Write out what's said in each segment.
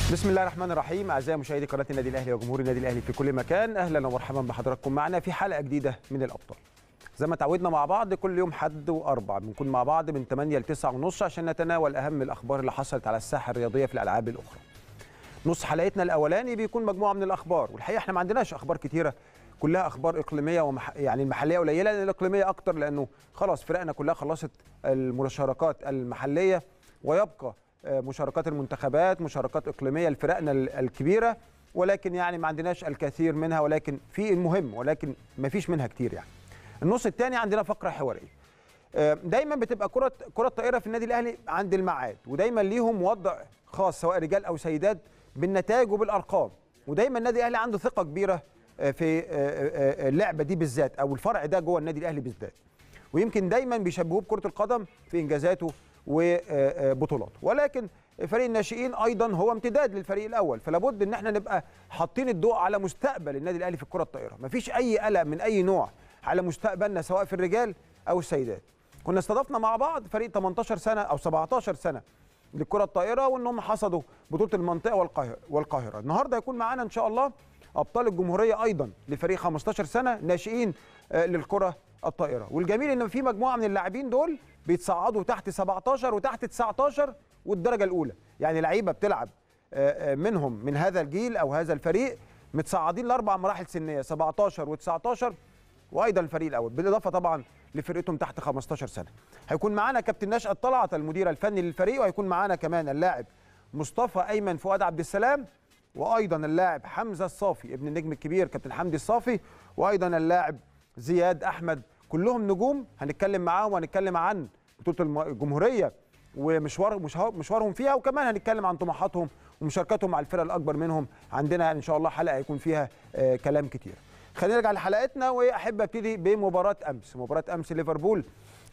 بسم الله الرحمن الرحيم اعزائي مشاهدي قناه النادي الاهلي وجمهور النادي الاهلي في كل مكان اهلا ومرحبا بحضراتكم معنا في حلقه جديده من الابطال زي ما تعودنا مع بعض كل يوم حد واربع بنكون مع بعض من 8 ل 9 ونص عشان نتناول اهم الاخبار اللي حصلت على الساحه الرياضيه في الالعاب الاخرى نص حلقتنا الاولاني بيكون مجموعه من الاخبار والحقيقه احنا ما عندناش اخبار كتيره كلها اخبار اقليميه ومح... يعني المحليه قليله لان الاقليميه اكتر لانه خلاص فرقنا كلها خلصت المشاركات المحليه ويبقى مشاركات المنتخبات مشاركات اقليميه لفرقنا الكبيره ولكن يعني ما عندناش الكثير منها ولكن في المهم ولكن ما فيش منها كتير يعني النص الثاني عندنا فقره حواريه دايما بتبقى كره كره الطائره في النادي الاهلي عند الميعاد ودايما ليهم وضع خاص سواء رجال او سيدات بالنتائج وبالارقام ودايما النادي الاهلي عنده ثقه كبيره في اللعبه دي بالذات او الفرع ده جوه النادي الاهلي بالذات ويمكن دايما بيشبهوه بكره القدم في انجازاته وبطولاته ولكن فريق الناشئين ايضا هو امتداد للفريق الاول فلا بد ان احنا نبقى حاطين الضوء على مستقبل النادي الاهلي في الكره الطائره مفيش اي قلق من اي نوع على مستقبلنا سواء في الرجال او السيدات كنا استضفنا مع بعض فريق 18 سنه او 17 سنه للكره الطائره وانهم حصدوا بطوله المنطقه والقاهره والقاهره النهارده هيكون معانا ان شاء الله ابطال الجمهوريه ايضا لفريق 15 سنه ناشئين للكره الطائره والجميل ان في مجموعه من اللاعبين دول بيتصعدوا تحت 17 وتحت 19 والدرجه الاولى يعني لعيبه بتلعب منهم من هذا الجيل او هذا الفريق متصعدين لاربع مراحل سنيه 17 و19 وايضا الفريق الاول بالاضافه طبعا لفرقتهم تحت 15 سنه هيكون معانا كابتن نشأت طلعت المدير الفني للفريق وهيكون معانا كمان اللاعب مصطفى ايمن فؤاد عبد السلام وايضا اللاعب حمزه الصافي ابن النجم الكبير كابتن حمدي الصافي وايضا اللاعب زياد احمد كلهم نجوم هنتكلم معاهم وهنتكلم عن بطوله الجمهوريه ومشوار مشوارهم فيها وكمان هنتكلم عن طموحاتهم ومشاركتهم مع الفرق الاكبر منهم عندنا ان شاء الله حلقه يكون فيها آه كلام كتير خلينا نرجع لحلقتنا واحب ابتدي بمباراه امس مباراه امس ليفربول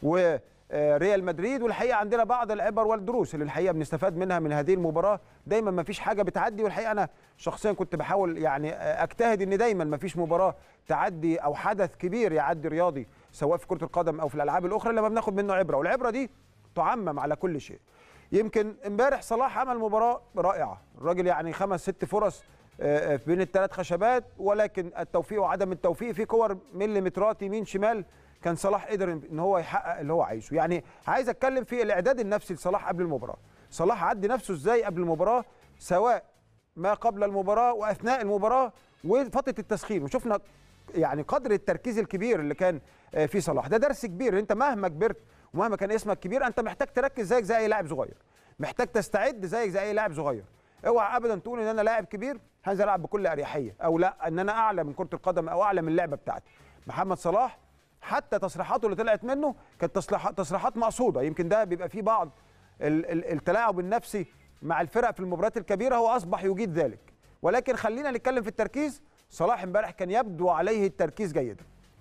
وريال مدريد والحقيقه عندنا بعض العبر والدروس اللي الحقيقه بنستفاد منها من هذه المباراه دايما ما فيش حاجه بتعدي والحقيقه انا شخصيا كنت بحاول يعني اجتهد ان دايما ما فيش مباراه تعدي او حدث كبير يعدي رياضي سواء في كره القدم او في الالعاب الاخرى لما بناخد منه عبره والعبره دي تعمم على كل شيء يمكن امبارح صلاح عمل مباراه رائعه الراجل يعني خمس ست فرص بين الثلاث خشبات ولكن التوفيق وعدم التوفيق في كور مليمترات يمين شمال كان صلاح قدر ان هو يحقق اللي هو عايزه يعني عايز اتكلم في الاعداد النفسي لصلاح قبل المباراه صلاح عدي نفسه ازاي قبل المباراه سواء ما قبل المباراه واثناء المباراه وفتره التسخين وشفنا يعني قدر التركيز الكبير اللي كان في صلاح ده درس كبير انت مهما كبرت ومهما كان اسمك كبير انت محتاج تركز زيك زي اي لاعب صغير محتاج تستعد زيك زي اي لاعب صغير اوعى ابدا تقول ان انا لاعب كبير هنزل العب بكل اريحيه او لا ان انا اعلى من كره القدم او اعلى من اللعبه بتاعتي محمد صلاح حتى تصريحاته اللي طلعت منه كانت تصريحات مقصوده يمكن ده بيبقى فيه بعض التلاعب النفسي مع الفرق في المباريات الكبيره هو اصبح يجيد ذلك ولكن خلينا نتكلم في التركيز صلاح امبارح كان يبدو عليه التركيز جيدا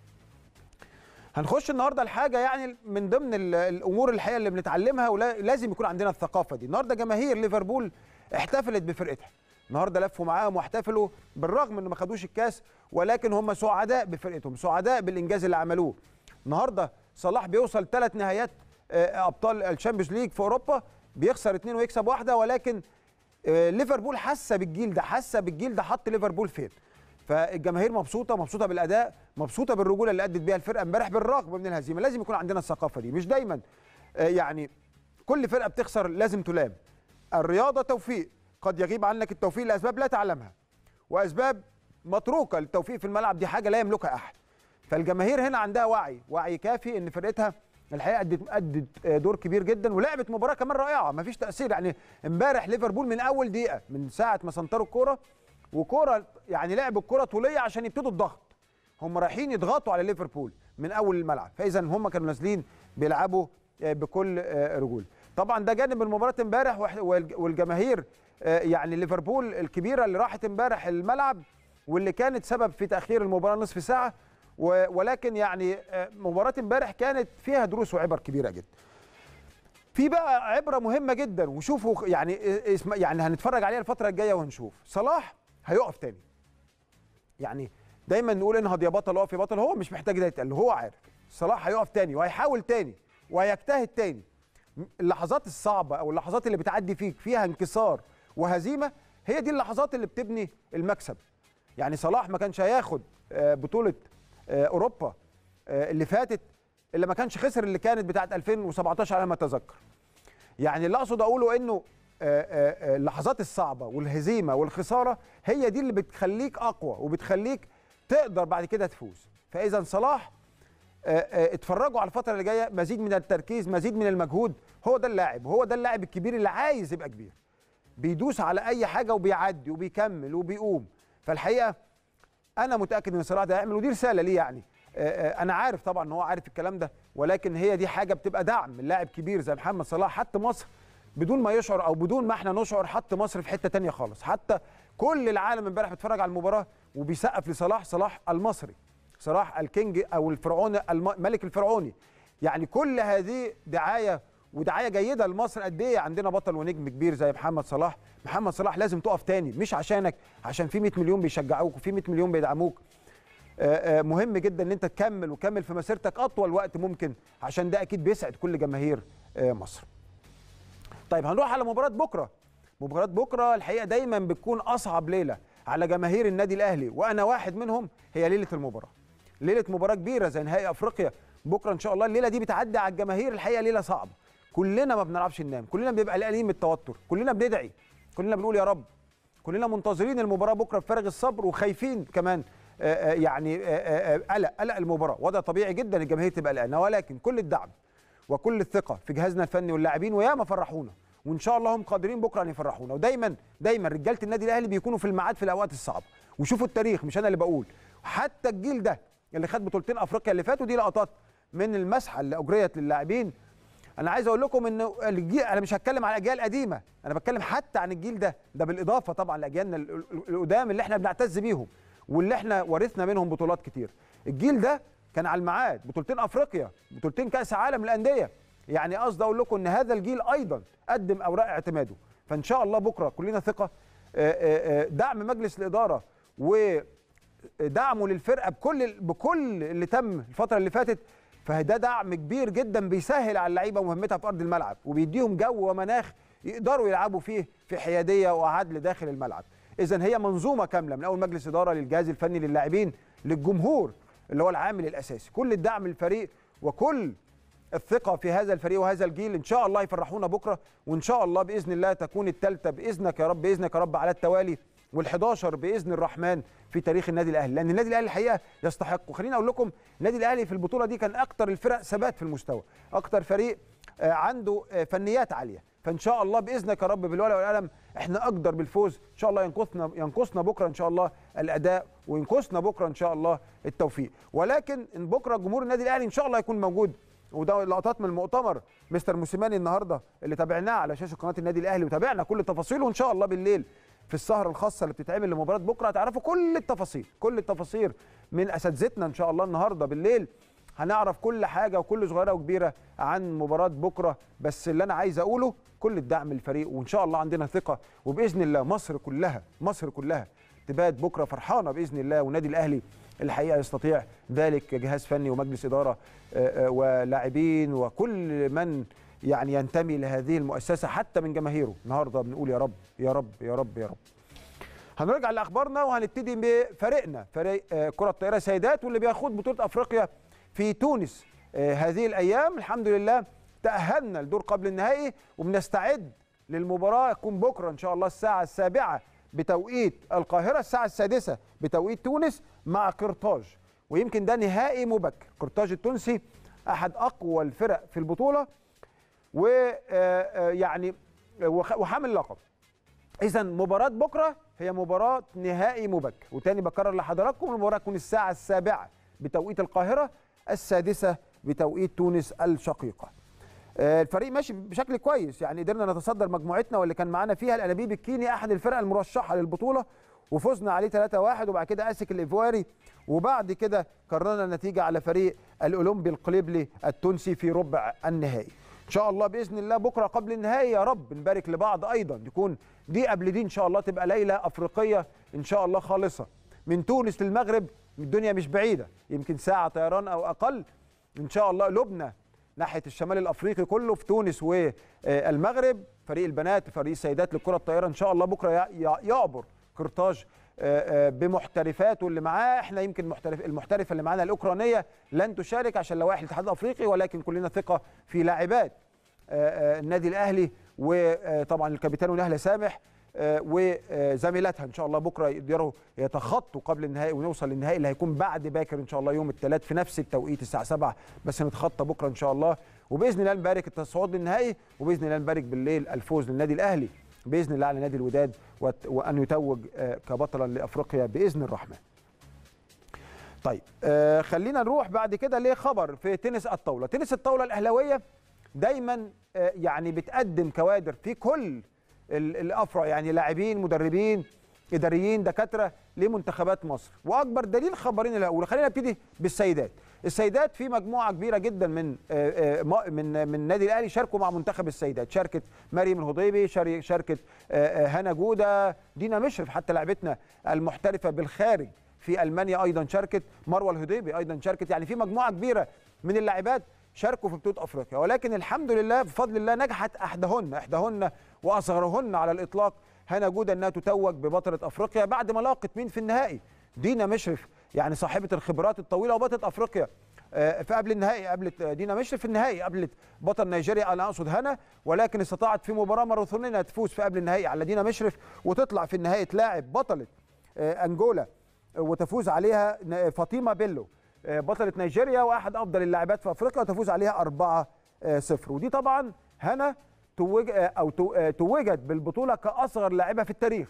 هنخش النهارده الحاجه يعني من ضمن الامور الحقيقه اللي بنتعلمها ولازم يكون عندنا الثقافه دي النهارده جماهير ليفربول احتفلت بفرقتها النهارده لفوا معاهم واحتفلوا بالرغم ان ما خدوش الكاس ولكن هم سعداء بفرقتهم سعداء بالانجاز اللي عملوه النهارده صلاح بيوصل ثلاث نهايات ابطال الشامبيونز ليج في اوروبا بيخسر اثنين ويكسب واحده ولكن ليفربول حاسه بالجيل ده حاسه بالجيل ده حط ليفربول فين فالجماهير مبسوطه مبسوطه بالاداء مبسوطه بالرجوله اللي ادت بيها الفرقه امبارح بالرغم من الهزيمه لازم يكون عندنا الثقافه دي مش دايما يعني كل فرقه بتخسر لازم تلام الرياضه توفيق قد يغيب عنك التوفيق لاسباب لا تعلمها واسباب متروكه للتوفيق في الملعب دي حاجه لا يملكها احد فالجماهير هنا عندها وعي وعي كافي ان فرقتها الحقيقه ادت ادت دور كبير جدا ولعبت مباراه كمان رائعه ما فيش تاثير يعني امبارح ليفربول من اول دقيقه من ساعه ما سنطروا الكوره وكوره يعني لعبوا الكوره طوليه عشان يبتدوا الضغط هم رايحين يضغطوا على ليفربول من اول الملعب فاذا هم كانوا نازلين بيلعبوا بكل رجول طبعا ده جانب المباراه امبارح والجماهير يعني ليفربول الكبيره اللي راحت امبارح الملعب واللي كانت سبب في تاخير المباراه نصف ساعه ولكن يعني مباراه امبارح كانت فيها دروس وعبر كبيره جدا في بقى عبره مهمه جدا وشوفوا يعني يعني هنتفرج عليها الفتره الجايه وهنشوف صلاح هيقف تاني يعني دايما نقول انهض يا بطل اقف يا بطل هو مش محتاج ده يتقال هو عارف صلاح هيقف تاني وهيحاول تاني وهيجتهد تاني اللحظات الصعبه او اللحظات اللي بتعدي فيك فيها انكسار وهزيمه هي دي اللحظات اللي بتبني المكسب يعني صلاح ما كانش هياخد آه، بطوله آه، اوروبا آه، اللي فاتت اللي ما كانش خسر اللي كانت بتاعه 2017 على ما اتذكر يعني اللي اقصد اقوله انه آه، آه، آه، اللحظات الصعبه والهزيمه والخساره هي دي اللي بتخليك اقوى وبتخليك تقدر بعد كده تفوز فاذا صلاح آه، آه، اتفرجوا على الفتره اللي جايه مزيد من التركيز مزيد من المجهود هو ده اللاعب هو ده اللاعب الكبير اللي عايز يبقى كبير بيدوس على اي حاجه وبيعدي وبيكمل وبيقوم فالحقيقه انا متاكد ان صلاح ده هيعمل ودي رساله ليه يعني آه، آه، انا عارف طبعا ان هو عارف الكلام ده ولكن هي دي حاجه بتبقى دعم اللاعب كبير زي محمد صلاح حتى مصر بدون ما يشعر او بدون ما احنا نشعر حط مصر في حته تانية خالص حتى كل العالم امبارح بيتفرج على المباراه وبيسقف لصلاح صلاح المصري صلاح الكينج او الفرعون الملك الفرعوني يعني كل هذه دعايه ودعايه جيده لمصر قد ايه عندنا بطل ونجم كبير زي محمد صلاح محمد صلاح لازم تقف تاني مش عشانك عشان في 100 مليون بيشجعوك وفي 100 مليون بيدعموك آه، آه، مهم جدا ان انت تكمل وكمل في مسيرتك اطول وقت ممكن عشان ده اكيد بيسعد كل جماهير آه، مصر طيب هنروح على مباراه بكره مباراه بكره الحقيقه دايما بتكون اصعب ليله على جماهير النادي الاهلي وانا واحد منهم هي ليله المباراه ليله مباراه كبيره زي نهائي افريقيا بكره ان شاء الله الليله دي بتعدي على الجماهير الحقيقه ليله صعبه كلنا ما بنعرفش ننام كلنا بنبقى قلقانين من التوتر كلنا بندعي كلنا بنقول يا رب كلنا منتظرين المباراه بكره بفارغ الصبر وخايفين كمان آه، آه، يعني آه، آه، آه، قلق قلق المباراه وده طبيعي جدا الجماهير تبقى قلقانه ولكن كل الدعم وكل الثقه في جهازنا الفني واللاعبين وياما فرحونا وان شاء الله هم قادرين بكره ان يفرحونا ودايما دايما رجاله النادي الاهلي بيكونوا في الميعاد في الاوقات الصعبه وشوفوا التاريخ مش انا اللي بقول حتى الجيل ده اللي خد بطولتين افريقيا اللي فاتوا دي لقطات من المسحه اللي اجريت للاعبين انا عايز اقول لكم ان الجيل انا مش هتكلم على الاجيال القديمه انا بتكلم حتى عن الجيل ده ده بالاضافه طبعا لاجيالنا ال- ال- القدام اللي احنا بنعتز بيهم واللي احنا ورثنا منهم بطولات كتير الجيل ده كان على الميعاد بطولتين افريقيا بطولتين كاس عالم الانديه يعني قصدي اقول لكم ان هذا الجيل ايضا قدم اوراق اعتماده فان شاء الله بكره كلنا ثقه آه، آه، آه، دعم مجلس الاداره و دعمه للفرقه بكل بكل اللي تم الفتره اللي فاتت فده دعم كبير جدا بيسهل على اللعيبه مهمتها في ارض الملعب وبيديهم جو ومناخ يقدروا يلعبوا فيه في حياديه وعدل داخل الملعب اذا هي منظومه كامله من اول مجلس اداره للجهاز الفني للاعبين للجمهور اللي هو العامل الاساسي كل الدعم للفريق وكل الثقه في هذا الفريق وهذا الجيل ان شاء الله يفرحونا بكره وان شاء الله باذن الله تكون الثالثه باذنك يا رب باذنك يا رب على التوالي وال11 باذن الرحمن في تاريخ النادي الاهلي لان النادي الاهلي الحقيقه يستحق وخليني اقول لكم النادي الاهلي في البطوله دي كان اكتر الفرق ثبات في المستوى اكتر فريق آه، عنده آه، فنيات عاليه فان شاء الله باذنك يا رب بالورقه والقلم احنا اقدر بالفوز ان شاء الله ينقصنا ينقصنا بكره ان شاء الله الاداء وينقصنا بكره ان شاء الله التوفيق ولكن ان بكره جمهور النادي الاهلي ان شاء الله يكون موجود وده لقطات من المؤتمر مستر موسيماني النهارده اللي تابعناه على شاشه قناه النادي الاهلي وتابعنا كل التفاصيل وان شاء الله بالليل في السهره الخاصه اللي بتتعمل لمباراه بكره هتعرفوا كل التفاصيل كل التفاصيل من اساتذتنا ان شاء الله النهارده بالليل هنعرف كل حاجه وكل صغيره وكبيره عن مباراه بكره بس اللي انا عايز اقوله كل الدعم للفريق وان شاء الله عندنا ثقه وباذن الله مصر كلها مصر كلها تبات بكره فرحانه باذن الله والنادي الاهلي الحقيقه يستطيع ذلك جهاز فني ومجلس اداره آه، آه، ولاعبين وكل من يعني ينتمي لهذه المؤسسه حتى من جماهيره النهارده بنقول يا رب يا رب يا رب يا رب هنرجع لاخبارنا وهنبتدي بفريقنا فريق آه، كره الطائره سيدات واللي بيخوض بطوله افريقيا في تونس آه، هذه الايام الحمد لله تاهلنا لدور قبل النهائي وبنستعد للمباراه تكون بكره ان شاء الله الساعه السابعه بتوقيت القاهره الساعه السادسه بتوقيت تونس مع قرطاج ويمكن ده نهائي مبكر قرطاج التونسي احد اقوى الفرق في البطوله ويعني وحامل لقب اذا مباراه بكره هي مباراه نهائي مبكر وتاني بكرر لحضراتكم المباراه تكون الساعه السابعه بتوقيت القاهره السادسه بتوقيت تونس الشقيقه آه، الفريق ماشي بشكل كويس يعني قدرنا نتصدر مجموعتنا واللي كان معانا فيها الانابيب الكيني احد الفرق المرشحه للبطوله وفزنا عليه 3-1 وبعد كده اسك الايفواري وبعد كده قررنا النتيجه على فريق الاولمبي القليبلي التونسي في ربع النهائي ان شاء الله باذن الله بكره قبل النهائي يا رب نبارك لبعض ايضا يكون دي قبل دي ان شاء الله تبقى ليله افريقيه ان شاء الله خالصه من تونس للمغرب الدنيا مش بعيده يمكن ساعه طيران او اقل ان شاء الله قلوبنا ناحيه الشمال الافريقي كله في تونس والمغرب فريق البنات فريق السيدات للكره الطائره ان شاء الله بكره يع- يع- يعبر قرطاج آه، آه، بمحترفاته اللي معاه احنا يمكن المحترف المحترفه اللي معانا الاوكرانيه لن تشارك عشان لوائح الاتحاد الافريقي ولكن كلنا ثقه في لاعبات آه، آه، النادي الاهلي وطبعا الكابتن نهله سامح آه، وزميلاتها ان شاء الله بكره يقدروا يتخطوا قبل النهائي ونوصل للنهائي اللي هيكون بعد باكر ان شاء الله يوم الثلاث في نفس التوقيت الساعه 7 بس نتخطى بكره ان شاء الله وباذن الله نبارك التصعود للنهائي وباذن الله نبارك بالليل الفوز للنادي الاهلي باذن الله على نادي الوداد وت- وان يتوج آه، كبطلا لافريقيا باذن الرحمن. طيب آه خلينا نروح بعد كده لخبر في تنس الطاوله، تنس الطاوله الاهلاويه دايما آه يعني بتقدم كوادر في كل ال- الافرع يعني لاعبين مدربين اداريين دكاتره لمنتخبات مصر واكبر دليل خبرين الاول خلينا نبتدي بالسيدات السيدات في مجموعه كبيره جدا من آه، آه، ما- من من النادي الاهلي شاركوا مع منتخب السيدات شاركت مريم الهضيبي شاري- شاركت آه، آه، هنا جوده دينا مشرف حتى لعبتنا المحترفه بالخارج في المانيا ايضا شاركت مروه الهضيبي ايضا شاركت يعني في مجموعه كبيره من اللاعبات شاركوا في بطوله افريقيا ولكن الحمد لله بفضل الله نجحت احدهن احدهن واصغرهن على الاطلاق هنا جوده انها تتوج ببطله افريقيا بعد ما لاقت مين في النهائي دينا مشرف يعني صاحبه الخبرات الطويله وبطله افريقيا آه، في قبل النهائي قابلت آه، دينا مشرف في النهائي قابلت بطل نيجيريا انا اقصد هنا ولكن استطاعت في مباراه ماراثونيه انها تفوز في قبل النهائي على دينا مشرف وتطلع في النهائي تلاعب بطله آه، انجولا آه، وتفوز عليها ن- فاطمه بيلو آه، بطله نيجيريا واحد افضل اللاعبات في افريقيا وتفوز عليها 4 0 ودي طبعا هنا توج آه، او تو- آه، توجت بالبطوله كاصغر لاعبه في التاريخ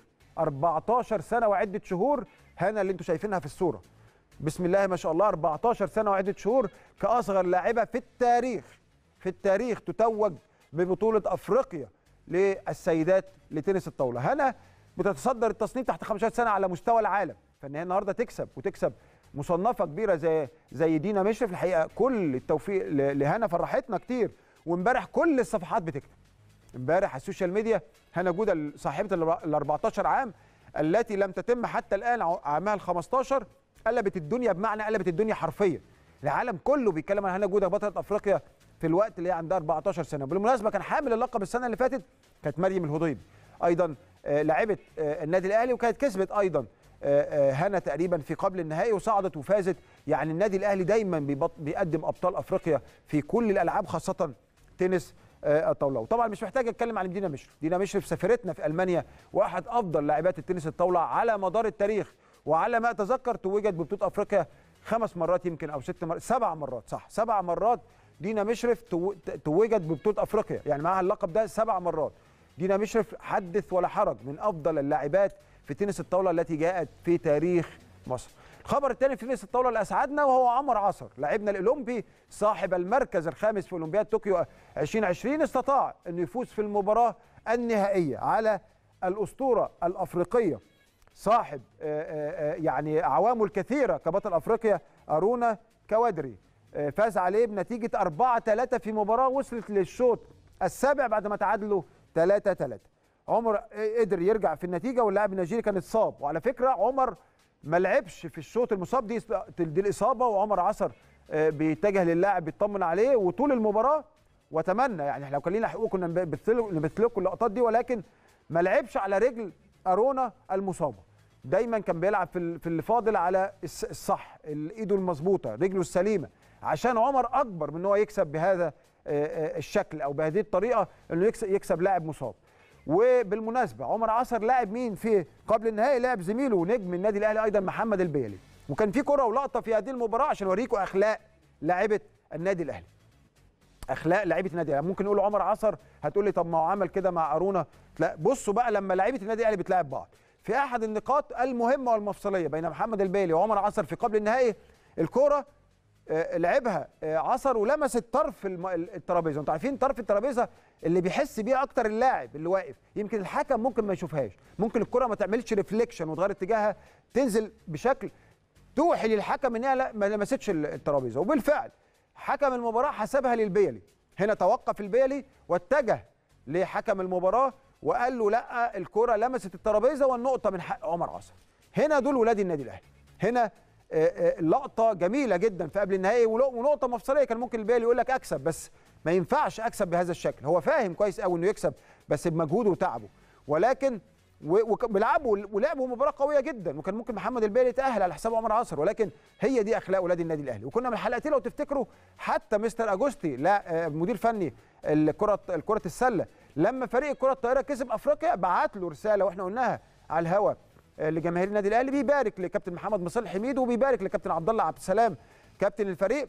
14 سنه وعده شهور هنا اللي انتم شايفينها في الصوره بسم الله ما شاء الله 14 سنه وعده شهور كاصغر لاعبه في التاريخ في التاريخ تتوج ببطوله افريقيا للسيدات لتنس الطاوله هنا بتتصدر التصنيف تحت 15 سنه على مستوى العالم فان هي النهارده تكسب وتكسب مصنفه كبيره زي زي دينا مشرف الحقيقه كل التوفيق ل- لهنا فرحتنا كتير وامبارح كل الصفحات بتكتب امبارح على السوشيال ميديا هنا جوده صاحبه ال 14 عام التي لم تتم حتى الان ع- عامها ال 15 قلبت الدنيا بمعنى قلبت الدنيا حرفيا العالم كله بيتكلم عن هنا جوده بطله افريقيا في الوقت اللي هي عندها 14 سنه بالمناسبه كان حامل اللقب السنه اللي فاتت كانت مريم الهضيبي ايضا آه، لاعبه آه، النادي الاهلي وكانت كسبت ايضا آه، آه، هنا تقريبا في قبل النهائي وصعدت وفازت يعني النادي الاهلي دايما بيبط- بيقدم ابطال افريقيا في كل الالعاب خاصه تنس آه، الطاوله وطبعا مش محتاج اتكلم عن دينا مشرف دينا مشرف سافرتنا في المانيا واحد افضل لاعبات التنس الطاوله على مدار التاريخ وعلى ما اتذكر توجت ببطوله افريقيا خمس مرات يمكن او ست مرات سبع مرات صح سبع مرات دينا مشرف تو- توجت ببطوله افريقيا يعني معاها اللقب ده سبع مرات دينا مشرف حدث ولا حرج من افضل اللاعبات في تنس الطاوله التي جاءت في تاريخ مصر الخبر الثاني في تنس الطاوله اللي اسعدنا وهو عمر عصر لاعبنا الاولمبي صاحب المركز الخامس في اولمبياد طوكيو 2020 استطاع انه يفوز في المباراه النهائيه على الاسطوره الافريقيه صاحب آه، آه، آه، يعني عوامه الكثيره كبطل افريقيا ارونا كوادري آه، فاز عليه بنتيجه 4 3 في مباراه وصلت للشوط السابع بعد ما تعادلوا 3 3 عمر قدر يرجع في النتيجه واللاعب النيجيري كان اتصاب وعلى فكره عمر ما لعبش في الشوط المصاب دي دي الاصابه وعمر عصر آه، بيتجه للاعب بيطمن عليه وطول المباراه واتمنى يعني احنا لو كان لينا حقوق كنا نبث لكم اللقطات دي ولكن ما لعبش على رجل ارونا المصابه دايما كان بيلعب في ال- في اللي فاضل على الس- الصح ال- ايده المظبوطه رجله السليمه عشان عمر اكبر من ان هو يكسب بهذا آه، آه، الشكل او بهذه الطريقه انه يكسب يكسب لاعب مصاب وبالمناسبه عمر عصر لاعب مين في قبل النهائي لاعب زميله نجم النادي الاهلي ايضا محمد البيلي وكان في كره ولقطه في هذه المباراه عشان اوريكم اخلاق لاعبه النادي الاهلي اخلاق لعيبه النادي الاهلي ممكن نقول عمر عصر هتقول لي طب ما هو عمل كده مع ارونا لا بصوا بقى لما لعيبه النادي الاهلي بتلاعب بعض في احد النقاط المهمه والمفصليه بين محمد البيلي وعمر عصر في قبل النهائي الكوره آه، لعبها آه، عصر ولمست طرف الم- الترابيزه انتوا عارفين طرف الترابيزه اللي بيحس بيه اكتر اللاعب اللي واقف يمكن الحكم ممكن ما يشوفهاش ممكن الكره ما تعملش ريفليكشن وتغير اتجاهها تنزل بشكل توحي للحكم انها لا ما لمستش ال- الترابيزه وبالفعل حكم المباراه حسبها للبيلي هنا توقف البيلي واتجه لحكم المباراه وقال له لا الكره لمست الترابيزه والنقطه من حق عمر عصر هنا دول ولاد النادي الاهلي هنا آه، آه، لقطه جميله جدا في قبل النهائي ولق- ونقطه مفصليه كان ممكن البيلي يقول لك اكسب بس ما ينفعش اكسب بهذا الشكل هو فاهم كويس قوي انه يكسب بس بمجهوده وتعبه ولكن وبيلعبوا ولعبوا مباراه قويه جدا وكان ممكن محمد البيلي يتاهل على حساب عمر عصر ولكن هي دي اخلاق اولاد النادي الاهلي وكنا من الحلقتين لو تفتكروا حتى مستر اجوستي لا مدير فني الكره الكره السله لما فريق الكره الطائره كسب افريقيا بعت له رساله واحنا قلناها على الهوا لجماهير النادي الاهلي بيبارك لكابتن محمد مصالح حميد وبيبارك لكابتن عبد الله عبد السلام كابتن الفريق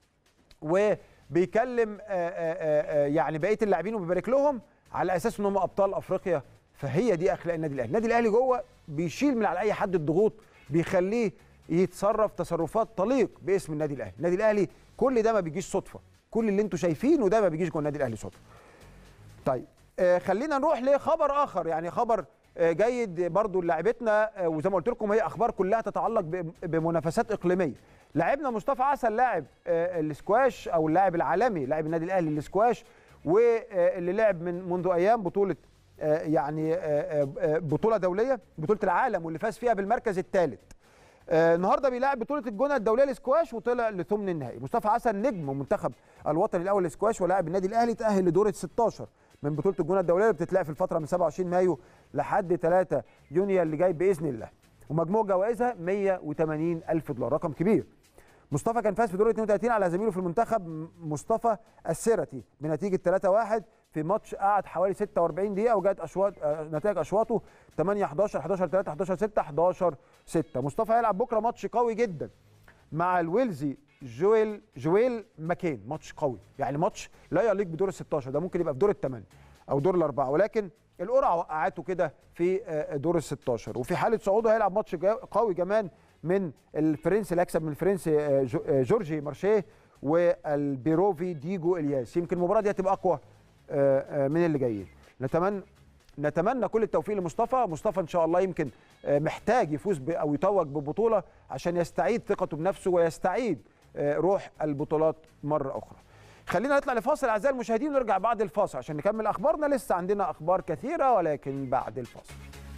وبيكلم يعني بقيه اللاعبين وبيبارك لهم على اساس ان هم ابطال افريقيا فهي دي اخلاق النادي الاهلي النادي الاهلي جوه بيشيل من على اي حد الضغوط بيخليه يتصرف تصرفات تليق باسم النادي الاهلي النادي الاهلي كل ده ما بيجيش صدفه كل اللي انتم شايفينه ده ما بيجيش جوه النادي الاهلي صدفه طيب آه خلينا نروح لخبر اخر يعني خبر آه جيد برضو لاعبتنا آه وزي ما قلت لكم هي اخبار كلها تتعلق بمنافسات اقليميه لاعبنا مصطفى عسل لاعب آه السكواش او اللاعب العالمي لاعب النادي الاهلي السكواش واللي لعب من منذ ايام بطوله يعني بطوله دوليه بطوله العالم واللي فاز فيها بالمركز الثالث النهارده بيلاعب بطوله الجونه الدوليه للسكواش وطلع لثمن النهائي مصطفى حسن نجم منتخب الوطني الاول للسكواش ولاعب النادي الاهلي تاهل لدور ال 16 من بطوله الجونه الدوليه اللي بتتلعب في الفتره من 27 مايو لحد 3 يونيو اللي جاي باذن الله ومجموع جوائزها 180 الف دولار رقم كبير مصطفى كان فاز في دور 32 على زميله في المنتخب مصطفى السيرتي بنتيجه 3-1 في ماتش قعد حوالي 46 دقيقه وجات اشواط نتائج اشواطه 8 11 11 3 11 6 11 6 مصطفى هيلعب بكره ماتش قوي جدا مع الويلزي جويل جويل ماكين ماتش قوي يعني ماتش لا يليق بدور ال 16 ده ممكن يبقى في دور الثمان او دور الاربعه ولكن القرعه وقعته كده في دور ال 16 وفي حاله صعوده هيلعب ماتش قوي كمان من الفرنسي اللي هيكسب من الفرنسي جورجي مارشيه والبيروفي ديجو الياس يمكن المباراه دي هتبقى اقوى من اللي جايين نتمنى نتمنى كل التوفيق لمصطفى مصطفى ان شاء الله يمكن محتاج يفوز او يتوج ببطوله عشان يستعيد ثقته بنفسه ويستعيد روح البطولات مره اخرى خلينا نطلع لفاصل اعزائي المشاهدين ونرجع بعد الفاصل عشان نكمل اخبارنا لسه عندنا اخبار كثيره ولكن بعد الفاصل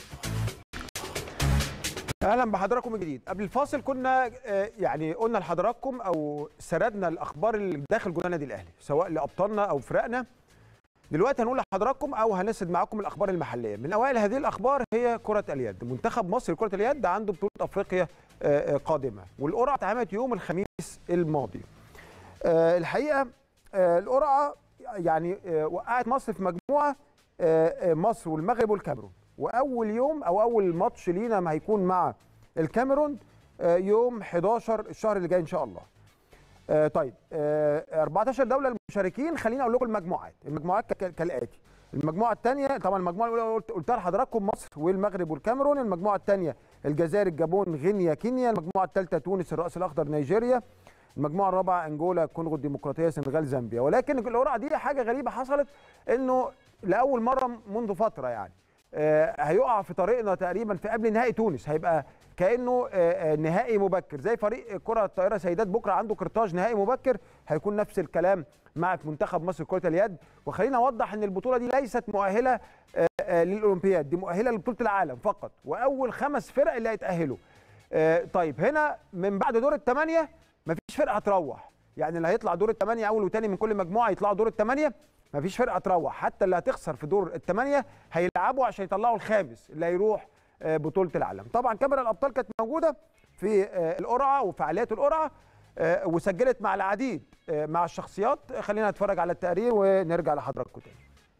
اهلا بحضراتكم من جديد قبل الفاصل كنا يعني قلنا لحضراتكم او سردنا الاخبار اللي داخل جوه النادي الاهلي سواء لابطالنا او فرقنا دلوقتي هنقول لحضراتكم او هنسرد معاكم الاخبار المحليه من اوائل هذه الاخبار هي كره اليد منتخب مصر لكره اليد عنده بطوله افريقيا قادمه والقرعه اتعملت يوم الخميس الماضي الحقيقه القرعه يعني وقعت مصر في مجموعه مصر والمغرب والكاميرون واول يوم او اول ماتش لينا ما هيكون مع الكاميرون يوم 11 الشهر اللي جاي ان شاء الله طيب 14 دوله المشاركين خليني اقول لكم المجموعات المجموعات كالاتي المجموعه الثانيه طبعا المجموعه الاولى قلتها لحضراتكم مصر والمغرب والكاميرون المجموعه الثانيه الجزائر الجابون غينيا كينيا المجموعه الثالثه تونس الراس الاخضر نيجيريا المجموعه الرابعه انجولا الكونغو الديمقراطيه السنغال زامبيا ولكن القرعه دي حاجه غريبه حصلت انه لاول مره منذ فتره يعني آه هيقع في طريقنا تقريبا في قبل نهائي تونس هيبقى كانه آه نهائي مبكر زي فريق كره الطائره سيدات بكره عنده كرتاج نهائي مبكر هيكون نفس الكلام مع منتخب مصر كره اليد وخلينا اوضح ان البطوله دي ليست مؤهله آه للاولمبياد دي مؤهله لبطوله العالم فقط واول خمس فرق اللي هيتاهلوا طيب هنا من بعد دور الثمانيه مفيش فرقه هتروح يعني اللي هيطلع دور الثمانيه اول وثاني من كل مجموعه يطلعوا دور الثمانيه مفيش فرقه تروح حتى اللي هتخسر في دور الثمانيه هيلعبوا عشان يطلعوا الخامس اللي هيروح بطوله العالم طبعا كاميرا الابطال كانت موجوده في القرعه وفعاليات القرعه وسجلت مع العديد مع الشخصيات خلينا نتفرج على التقرير ونرجع لحضراتكم تاني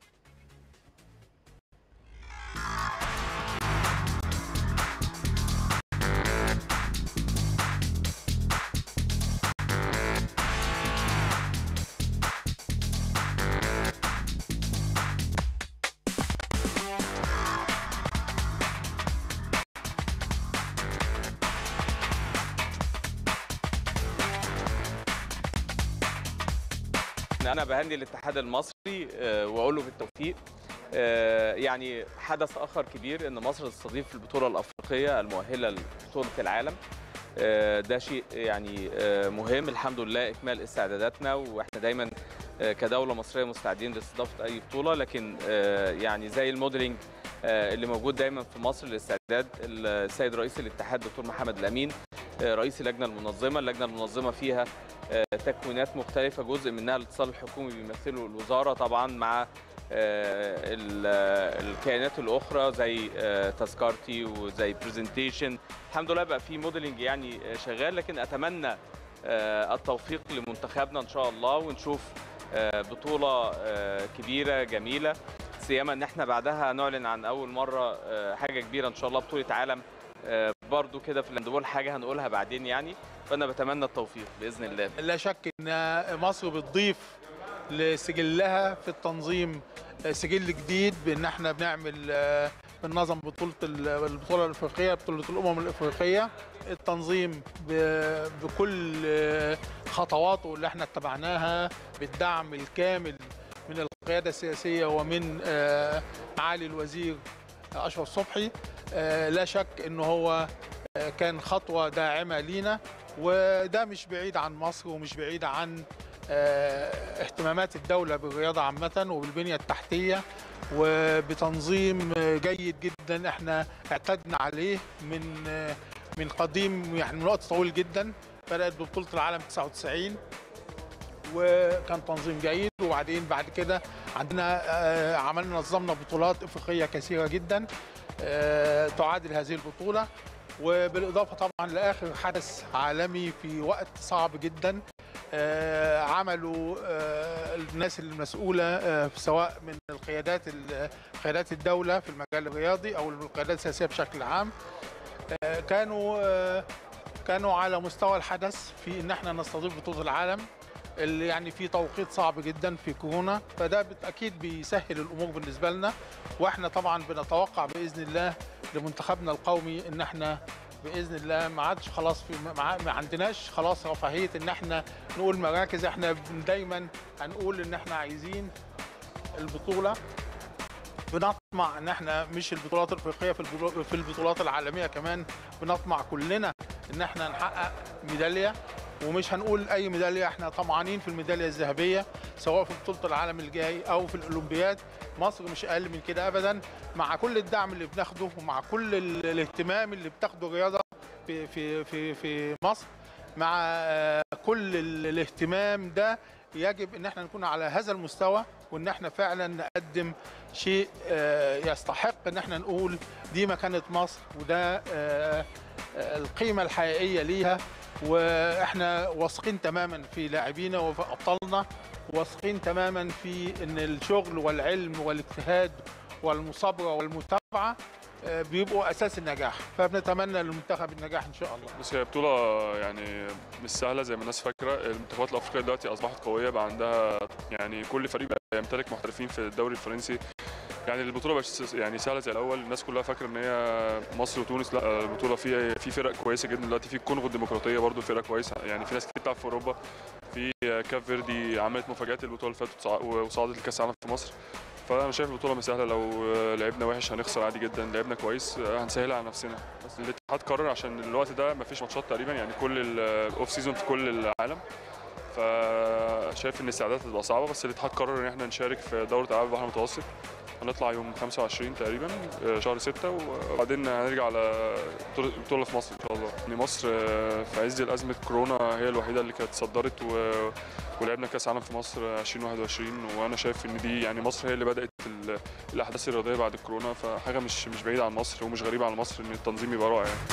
انا بهني الاتحاد المصري واقول له بالتوفيق يعني حدث اخر كبير ان مصر تستضيف البطوله الافريقيه المؤهله لبطوله العالم ده شيء يعني مهم الحمد لله اكمال استعداداتنا واحنا دايما كدوله مصريه مستعدين لاستضافه اي بطوله لكن يعني زي الموديلنج اللي موجود دايما في مصر للاستعداد السيد رئيس الاتحاد دكتور محمد الامين رئيس اللجنه المنظمه اللجنه المنظمه فيها آه، تكوينات مختلفه جزء منها الاتصال الحكومي بيمثله الوزاره طبعا مع آه، ال- آه، الكيانات الاخرى زي آه، تذكرتي وزي برزنتيشن الحمد لله بقى في موديلنج يعني آه، شغال لكن اتمنى آه، التوفيق لمنتخبنا ان شاء الله ونشوف آه، بطوله آه، كبيره جميله سيما ان احنا بعدها نعلن عن اول مره آه، حاجه كبيره ان شاء الله بطوله عالم آه، برضو كده في الهاندبول حاجه هنقولها بعدين يعني فانا بتمنى التوفيق باذن الله لا شك ان مصر بتضيف لسجلها في التنظيم سجل جديد بان احنا بنعمل آه، بننظم بطوله ال- البطوله الافريقيه بطوله الامم الافريقيه التنظيم ب- بكل آه، خطواته اللي احنا اتبعناها بالدعم الكامل من القياده السياسيه ومن آه، معالي الوزير اشرف صبحي آه، لا شك ان هو آه، كان خطوه داعمه لينا وده مش بعيد عن مصر ومش بعيد عن آه، اهتمامات الدولة بالرياضة عامة وبالبنية التحتية وبتنظيم آه، جيد جدا احنا اعتدنا عليه من آه، من قديم يعني من وقت طويل جدا بدأت ببطولة العالم 99 وكان تنظيم جيد وبعدين بعد كده عندنا آه، عملنا نظمنا بطولات افريقيه كثيره جدا آه، تعادل هذه البطوله وبالاضافه طبعا لاخر حدث عالمي في وقت صعب جدا آه، عملوا آه، الناس المسؤوله آه، سواء من القيادات ال- قيادات الدوله في المجال الرياضي او القيادات السياسيه بشكل عام آه، كانوا آه، كانوا على مستوى الحدث في ان احنا نستضيف بطوله العالم اللي يعني في توقيت صعب جدا في كورونا فده بت- اكيد بيسهل الامور بالنسبه لنا واحنا طبعا بنتوقع باذن الله لمنتخبنا القومي ان احنا باذن الله ما عادش خلاص في ما ما عندناش خلاص رفاهيه ان احنا نقول مراكز احنا بن- دايما هنقول ان احنا عايزين البطوله بنطمع ان احنا مش البطولات الافريقيه في البطو- في البطولات العالميه كمان بنطمع كلنا ان احنا نحقق ميداليه ومش هنقول اي ميداليه احنا طمعانين في الميداليه الذهبيه سواء في بطوله العالم الجاي او في الاولمبياد مصر مش اقل من كده ابدا مع كل الدعم اللي بناخده ومع كل ال- الاهتمام اللي بتاخده الرياضه في في في في مصر مع آه، كل ال- الاهتمام ده يجب ان احنا نكون على هذا المستوى وان احنا فعلا نقدم شيء آه، يستحق ان احنا نقول دي مكانه مصر وده آه، آه، القيمه الحقيقيه ليها واحنا واثقين تماما في لاعبينا وفي ابطالنا واثقين تماما في ان الشغل والعلم والاجتهاد والمصابره والمتابعه آه، بيبقوا اساس النجاح فبنتمنى للمنتخب النجاح ان شاء الله بس هي بطولة يعني مش سهلة زي ما الناس فاكرة المنتخبات الأفريقية دلوقتي أصبحت قوية بقى عندها يعني كل فريق بقى يمتلك محترفين في الدوري الفرنسي يعني البطولة مش يعني سهلة زي الأول الناس كلها فاكرة إن هي مصر وتونس لا البطولة فيها في فرق كويسة جدا دلوقتي في الكونغو الديمقراطية برضو فرقة كويسة يعني في ناس كتير بتلعب في أوروبا في كاب فيردي عملت مفاجآت البطولة اللي فاتت وصع- وصعدت لكأس العالم في مصر فانا شايف البطوله مش سهله لو لعبنا وحش هنخسر عادي جدا لعبنا كويس هنسهلها على نفسنا بس الاتحاد قرر عشان الوقت ده مفيش ماتشات تقريبا يعني كل الاوف سيزون في كل العالم فشايف ان الاستعدادات هتبقى صعبه بس الاتحاد قرر ان احنا نشارك في دوره العاب البحر المتوسط هنطلع يوم 25 تقريبا آه، شهر 6 وبعدين هنرجع على بطولة- بطوله في مصر ان شاء الله يعني مصر آه، في عز ازمه كورونا هي الوحيده اللي كانت صدرت و... ولعبنا كاس عالم في مصر 2021 وانا شايف ان دي يعني مصر هي اللي بدات ال- الاحداث الرياضيه بعد الكورونا فحاجه مش مش بعيده عن مصر ومش غريبه عن مصر ان التنظيم يبقى رائع يعني.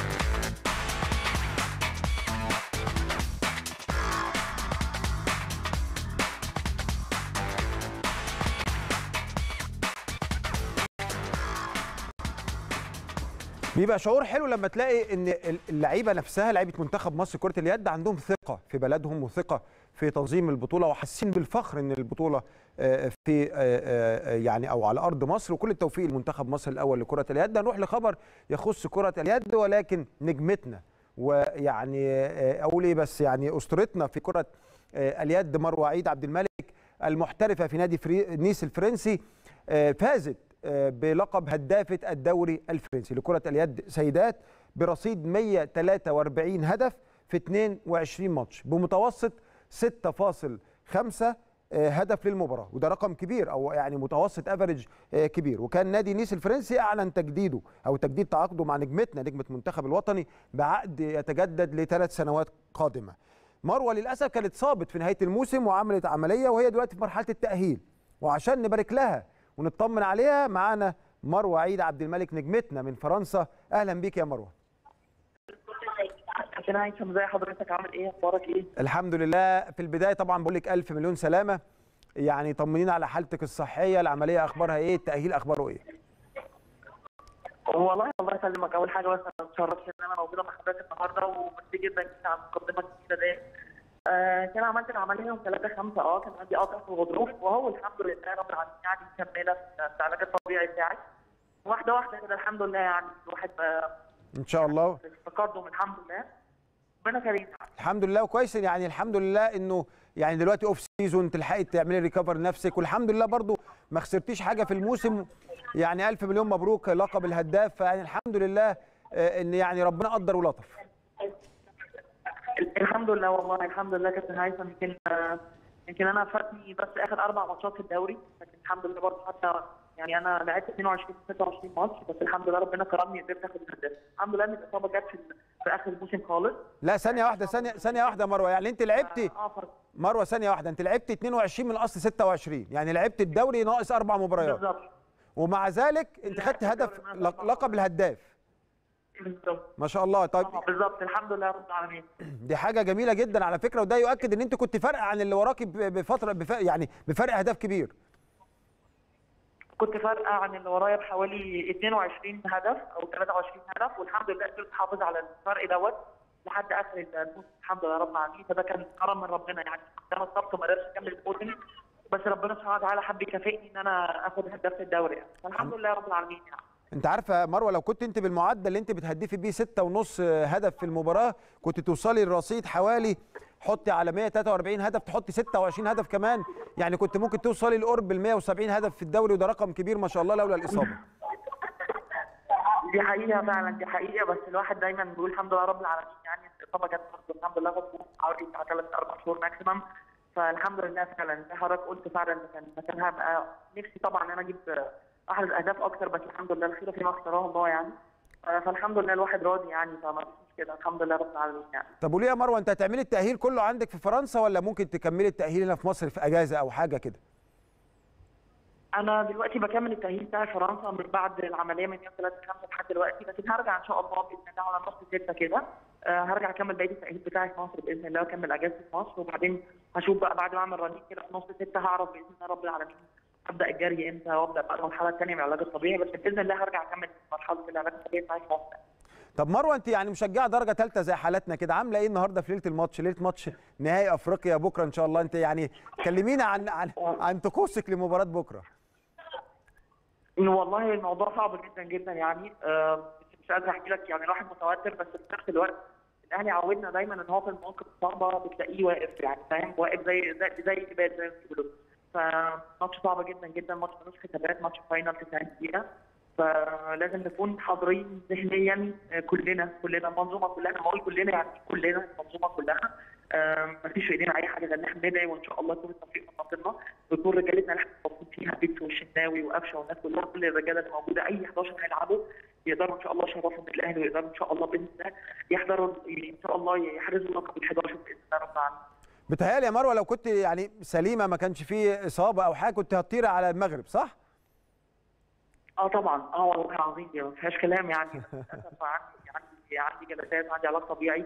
بيبقى شعور حلو لما تلاقي ان اللعيبه نفسها لعيبه منتخب مصر كره اليد عندهم ثقه في بلدهم وثقه في تنظيم البطوله وحاسين بالفخر ان البطوله آه، في آه، آه، يعني او على ارض مصر وكل التوفيق لمنتخب مصر الاول لكره اليد هنروح لخبر يخص كره اليد ولكن نجمتنا ويعني آه، اقول ايه بس يعني اسطورتنا في كره آه، اليد مروه عيد عبد الملك المحترفه في نادي فري نيس الفرنسي آه، فازت آه، بلقب هدافه الدوري الفرنسي لكره اليد سيدات برصيد 143 هدف في 22 ماتش بمتوسط 6.5 آه، هدف للمباراه وده رقم كبير او يعني متوسط افريج آه، كبير وكان نادي نيس الفرنسي اعلن تجديده او تجديد تعاقده مع نجمتنا نجمه المنتخب الوطني بعقد يتجدد لثلاث سنوات قادمه مروه للاسف كانت صابت في نهايه الموسم وعملت عمليه وهي دلوقتي في مرحله التاهيل وعشان نبارك لها ونطمن عليها معانا مروه عيد عبد الملك نجمتنا من فرنسا اهلا بيك يا مروه كابتن هيثم ازي حضرتك عامل ايه اخبارك ايه الحمد لله في البدايه طبعا بقول لك الف مليون سلامه يعني طمنينا على حالتك الصحيه العمليه اخبارها ايه التاهيل اخباره ايه والله الله يسلمك اول حاجه بس انا اتشرفت ان انا موجوده مع حضرتك النهارده وميرسي جدا جدا على المقدمه الجديده دي آه كان عملت العمليه يوم 3 5 اه كان عندي قطع في الغضروف وهو الحمد لله رب العالمين يعني مكمله في العلاج الطبيعي بتاعي واحده واحده كده الحمد لله يعني الواحد بقى ان شاء الله في تقدم الحمد لله ربنا كريم الحمد لله وكويس يعني الحمد لله انه يعني دلوقتي اوف سيزون تلحقي تعملي ريكفر نفسك والحمد لله برضو ما خسرتيش حاجه في الموسم يعني الف مليون مبروك لقب الهداف فيعني الحمد لله آه، ان يعني ربنا قدر ولطف الحمد لله والله الحمد لله كابتن هيثم يمكن آه، يمكن انا فاتني بس اخر اربع ماتشات في الدوري لكن الحمد لله برضه حتى يعني انا لعبت 22 26 ماتش بس الحمد لله ربنا كرمني قدرت اخد الهداف الحمد لله ان الاصابه جت في, في اخر الموسم خالص لا ثانيه واحده ثانيه ثانيه واحده يا مروه يعني انت لعبتي اه فرق مروه ثانيه واحده انت لعبت 22 من اصل 26 يعني لعبت الدوري ناقص اربع مباريات بالظبط ومع ذلك انت لا، خدت هدف الدوري لق- لقب الهداف بالظبط ما شاء الله طيب آه، بالظبط الحمد لله رب العالمين دي حاجه جميله جدا على فكره وده يؤكد ان انت كنت فارقه عن اللي وراكي ب- بفتره بف... يعني بفرق اهداف كبير كنت فارقه عن اللي ورايا بحوالي 22 هدف او 23 هدف والحمد لله قدرت احافظ على الفرق دوت لحد اخر الموسم الحمد لله رب العالمين فده كان كرم من ربنا يعني كنت انا اتصبت وما قدرتش اكمل الموسم بس ربنا سبحانه وتعالى حب يكافئني ان انا اخد هداف في الدوري يعني فالحمد لله رب العالمين يعني انت عارفه يا مروه لو كنت انت بالمعدل اللي انت بتهدفي بيه ستة ونص هدف في المباراه كنت توصلي الرصيد حوالي حطي على 143 هدف تحطي 26 هدف كمان يعني كنت ممكن توصلي لقرب ال 170 هدف في الدوري وده رقم كبير ما شاء الله لولا الاصابه دي حقيقه فعلا دي حقيقه بس الواحد دايما بيقول الحمد لله رب العالمين يعني الاصابه جت برضه الحمد لله غصب حوالي بتاع ثلاث اربع شهور ماكسيمم فالحمد لله فعلا زي حضرتك قلت فعلا كان مكانها بقى نفسي طبعا ان انا اجيب احرز اهداف اكتر بس الحمد لله الخير فيما اختاره الله يعني آه، فالحمد لله الواحد راضي يعني فما فيش مشكله الحمد لله رب العالمين يعني طب وليه يا مروه انت هتعملي التاهيل كله عندك في فرنسا ولا ممكن تكملي التاهيل هنا في مصر في اجازه او حاجه كده انا دلوقتي بكمل التاهيل بتاع فرنسا من بعد العمليه من يوم 3 5 لحد دلوقتي لكن هرجع ان شاء الله باذن الله على نص 6 كده آه، هرجع اكمل بقيه التاهيل بتاعي في مصر باذن الله واكمل اجازتي في مصر وبعدين هشوف بقى بعد ما اعمل رنين كده في نص 6 هعرف باذن الله رب العالمين ابدا الجري امتى وابدا بقى المرحله الثانيه من العلاج الطبيعي بس باذن الله هرجع اكمل مرحله العلاج الطبيعي بتاعي في مصر طب مروه انت يعني مشجعه درجه ثالثه زي حالتنا كده عامله ايه النهارده في ليله الماتش ليله ماتش نهائي افريقيا بكره ان شاء الله انت يعني كلمينا عن عن عن طقوسك لمباراه بكره إنه والله الموضوع صعب جدا جدا يعني آه، مش- مش قادر احكي لك يعني الواحد متوتر بس في نفس الوقت الاهلي عودنا دايما ان هو في المواقف الصعبه بتلاقيه واقف يعني فاهم واقف زي زي زي الجبال زي ما بيقولوا فماتش صعب جدا جدا ماتش ملوش حسابات ماتش فاينل 90 دقيقه فلازم نكون حاضرين ذهنيا آه، كلنا كلنا المنظومه كلها انا بقول كلنا يعني كلنا المنظومه كلها آه، مفيش في ايدينا اي حاجه غير ان احنا ندعي وان شاء الله يكون التوفيق من ناصرنا ويكون رجالتنا اللي احنا موجود فيها بيتسو والشناوي وقفشه والناس كلها كل الرجاله اللي موجوده اي 11 هيلعبوا يقدروا ان شاء الله يشرفوا الاهلي ويقدروا ان شاء الله باذن الله يحضروا ان شاء الله يحرزوا لقب ال 11 باذن الله رب العالمين. بتهيألي يا مروه لو كنت يعني سليمه ما كانش فيه اصابه او حاجه كنت هتطيري على المغرب صح؟ اه طبعا اه والله العظيم دي ما فيهاش كلام يعني للاسف عندي عندي عندي جلسات عندي علاج طبيعي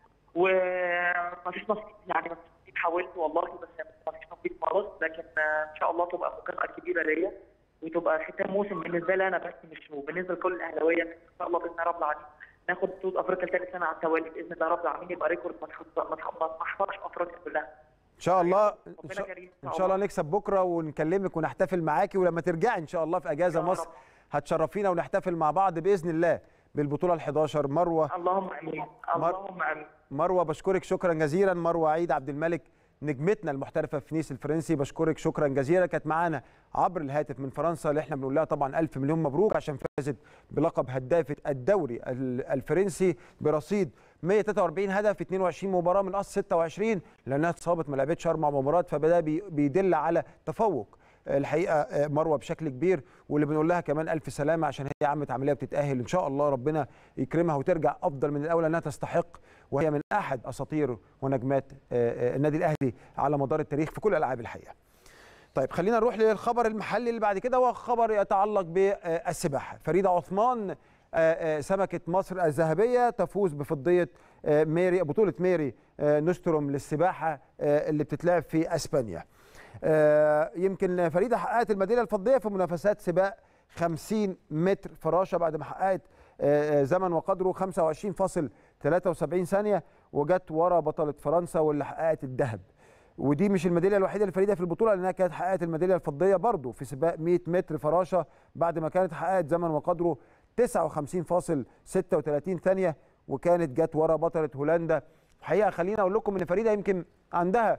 وما فيش نصيب يعني ما فيش نصيب حاولت والله بس ما فيش نصيب خالص لكن آه، ان شاء الله تبقى مكافاه كبيره ليا وتبقى ختام موسم بالنسبه لي انا بس مش وبالنسبه لكل الاهلاويه ان شاء الله باذن الله رب العالمين ناخد بطوله افريقيا ثالث سنه على التوالي باذن الله رب العالمين يبقى ريكورد ما تحط- ما تحط- ما تحفرش افريقيا كلها ان شاء الله ان ربنا شاء, كريم إن شاء الله نكسب بكره ونكلمك ونحتفل معاكي ولما ترجعي ان شاء الله في اجازه يا مصر رب. هتشرفينا ونحتفل مع بعض باذن الله بالبطوله ال11 مروه اللهم امين اللهم امين مروه بشكرك شكرا جزيلا مروه عيد عبد الملك نجمتنا المحترفه في نيس الفرنسي بشكرك شكرا جزيلا كانت معانا عبر الهاتف من فرنسا اللي احنا بنقول لها طبعا الف مليون مبروك عشان فازت بلقب هدافه الدوري ال- الفرنسي برصيد 143 هدف في 22 مباراه من اصل 26 لانها اتصابت ما لعبتش اربع مباريات فده بي- بيدل على تفوق الحقيقه مروه بشكل كبير واللي بنقول لها كمان الف سلامه عشان هي عملت عمليه بتتاهل ان شاء الله ربنا يكرمها وترجع افضل من الاول لانها تستحق وهي من احد اساطير ونجمات النادي الاهلي على مدار التاريخ في كل الالعاب الحقيقه. طيب خلينا نروح للخبر المحلي اللي بعد كده وهو خبر يتعلق بالسباحه فريده عثمان سمكه مصر الذهبيه تفوز بفضيه ميري بطوله ميري نستروم للسباحه اللي بتتلعب في اسبانيا يمكن فريده حققت الميداليه الفضيه في منافسات سباق 50 متر فراشه بعد ما حققت زمن وقدره 25.73 ثانيه وجت ورا بطله فرنسا واللي حققت الذهب ودي مش الميداليه الوحيده لفريده في البطوله لانها كانت حققت الميداليه الفضيه برضه في سباق 100 متر فراشه بعد ما كانت حققت زمن وقدره 59.36 ثانيه وكانت جت ورا بطله هولندا الحقيقه خليني اقول لكم ان فريده يمكن عندها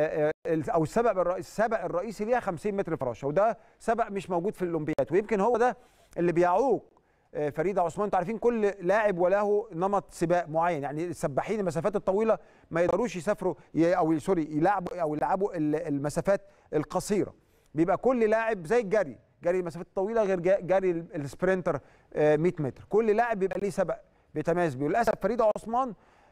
او السبق السبق الرئيسي ليها 50 متر فراشه وده سبق مش موجود في الاولمبياد ويمكن هو ده اللي بيعوق فريده عثمان انتوا عارفين كل لاعب وله نمط سباق معين يعني السباحين المسافات الطويله ما يقدروش يسافروا او سوري يلعبوا او يلعبوا المسافات القصيره بيبقى كل لاعب زي الجري جري المسافات الطويله غير جري السبرينتر 100 متر كل لاعب بيبقى ليه سبق بيتميز بيه وللاسف فريده عثمان